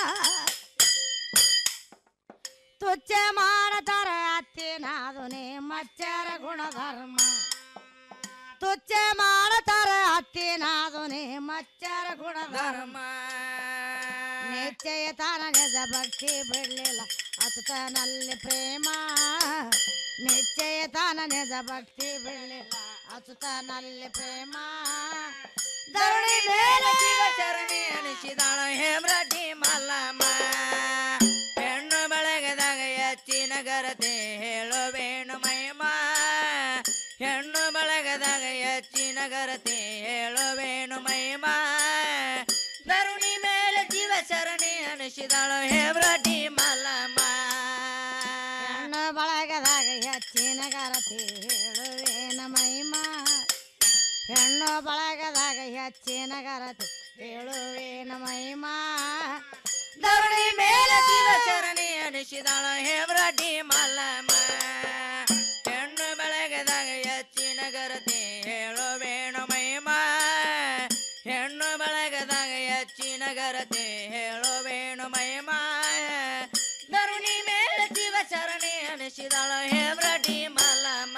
ತುಚ್ಚ ಮಾಡತಾರ ಅತ್ತಿನಾದುನೆ ಮಚ್ಚರ ಗುಣಧರ್ಮ ತುಚ್ಚ ಮಾಡತಾರ ಅತ್ತಿನಾದುನೆ ಮಚ್ಚರ ಗುಣಧರ್ಮ ನಿಶ್ಚಯ ತಾನ ನಿಜ ಭಕ್ತಿ ಬಿಡ್ಲಿಲ್ಲ ಅಸುತನಲ್ಲಿ ಪ್ರೇಮ ನಿಶ್ಚಯ ತಾನ ನಿಜ ಭಕ್ತಿ ಬಿಡ್ಲಿಲ್ಲ ಅಸುತನಲ್ಲಿ ಪ್ರೇಮ ಧರಣಿ ಮೇಲೆ ಶಿವ ಚರಣಿ ಅನಿಸಿದಾಳ ಹೇಮ್ರಡ್ಡಿ ಮಲ್ಲಮ್ಮ ಹೆಣ್ಣು ಬಳಗದಾಗ ಹೆಚ್ಚಿನ ಗರತೆ ಹೇಳುವೇಣು ಮಹಿಮಾ ಹೆಣ್ಣು ಬಳಗದಾಗ ಹೆಚ್ಚಿನ ಗರತೆ ಹೇಳುವೇಣು ಮಹಿಮಾ ಧರುಣಿ ಮೇಲೆ ಜೀವ ಶರಣಿ ಅನಿಸಿದಾಳು ಹೇಮ್ರಡ್ಡಿ ಮಲ್ಲಮ್ಮ ಹೆಣ್ಣು ಬಳಗದಾಗ ಹೆಚ್ಚಿನ ಗರತೆ ಹೇಳುವೇನ ಮಹಿಮಾ ಹೆಣ್ಣು ಬಳಗದಾಗ ಹೆಚ್ಚಿನ ಗರತಿ ಹೇಳುವೇನ ಮಹಿಮಾ ಧರಣಿ ಮೇಲೆ ಶಿವ ಶರಣಿ ಅನಿಸಿದಾಳ ಹೇಮ್ರಡ್ಡಿ ಮಲ್ಲಮ್ಮ ಹೆಣ್ಣು ಬಳಗದಾಗ ಹೆಚ್ಚಿನ ಗರತಿ ಹೇಳುವೇಣು ಮಹಿಮಾ ಹೆಣ್ಣು ಬಳಗದಾಗ ಹೆಚ್ಚಿನ ಗರತಿ ಹೇಳುವೇಣು ಮಹಿಮಾ ಧರುಣಿ ಮೇಲೆ ಶಿವ ಶರಣಿ ಅನಿಸಿದಾಳ ಹೇಮ್ರಡ್ಡಿ ಮಲ್ಲಮ್ಮ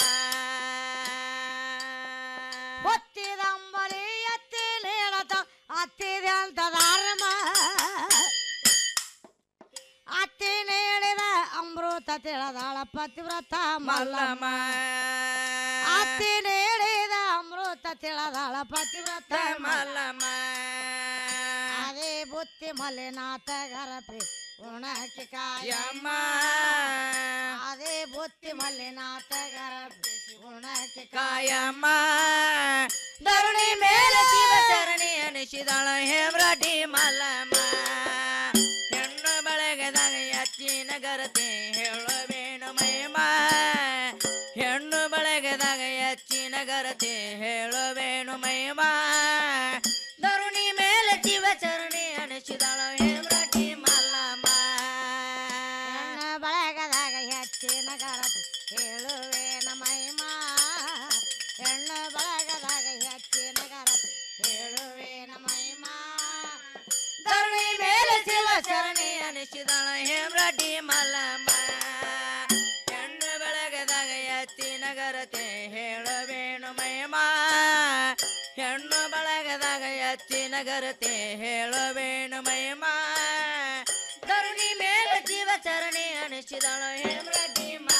ಒತ್ತಿದಂಬಲಿ ಎತ್ತಿ ನೀಡತ ಅತ್ತಿದೆ ಅಂತ ಧರ್ಮ ಅತ್ತಿ ನೀಡಿದ ಅಮೃತ ತಿಳಿದಾಳ ಪತಿವ್ರತ ಮಲ್ಲಮ್ಮ ಅತ್ತಿ ನೀಡಿದ ಅಮೃತ ತಿಳಿದಾಳ ಪತಿವ್ರತ ಮಲ್ಲಮ್ಮ ಅದೇ ಬುತ್ತಿ ಮಲ್ಲಿನಾಥ ಗರಪಿ ಉಣಕ್ಕೆ ಕಾಯಮ್ಮ ಅದೇ ಬುತ್ತಿ ಮಲ್ಲಿನಾಥ ಗರಪಿ ಉಣಕ್ಕೆ ಕಾಯಮ್ಮ ಧರಣಿ ಮೇಲೆ ಶಿವ ಚರಣಿ ಅನಿಸಿದಾಳ ಹೇಮ್ರಡ್ಡಿ ಮಲ್ಲಮ್ಮ ಹೆಣ್ಣು ಬಳಗದಾಗ ಎಚ್ಚ
ಹೇಳುವೇನು ಮೈಮಾ ಧರುಣಿ ಮೇಲೆ ಶಿವಚರಣಿ ಅನಿಸಿದಳ ಹೇಮ್ರಟಿ ಮಲ್ಲಮ್ಮ
ಬಳಗದಾಗ ಹೆಚ್ಚಿನ ಗರತಿ ಹೇಳುವೇನ ಮೈಮಾ ಹೆಣ್ಣು ಬಳಗದಾಗ ಹೆಚ್ಚಿನ ಗರತಿ ಹೇಳುವೇನ ಮೈಮಾ
ಧರುಣಿ ಮೇಲೆ ಶಿವಚರಣಿ ಅನಿಸಿದಳ ಹೇಮ್ರಟಿ ಮಲ್ಲಮ್ಮ ಹೆಣ್ಣು ಬೆಳಗದಾಗ ಎತ್ತಿ ನಗರತೆ ಹೇಳುವೇನು ಮೈಮಾ ಹೆಣ್ಣು ಬಳಗದಾಗ ಎತ್ತಿ ನಗರತೆ ಹೇಳುವೇನು ಮೈಮಾ ಧರುಣಿ ಮೇಲೆ ಶಿವಚರಣಿ ಅನಿಸಿದಳು ಹೇಮ್ರಟಿ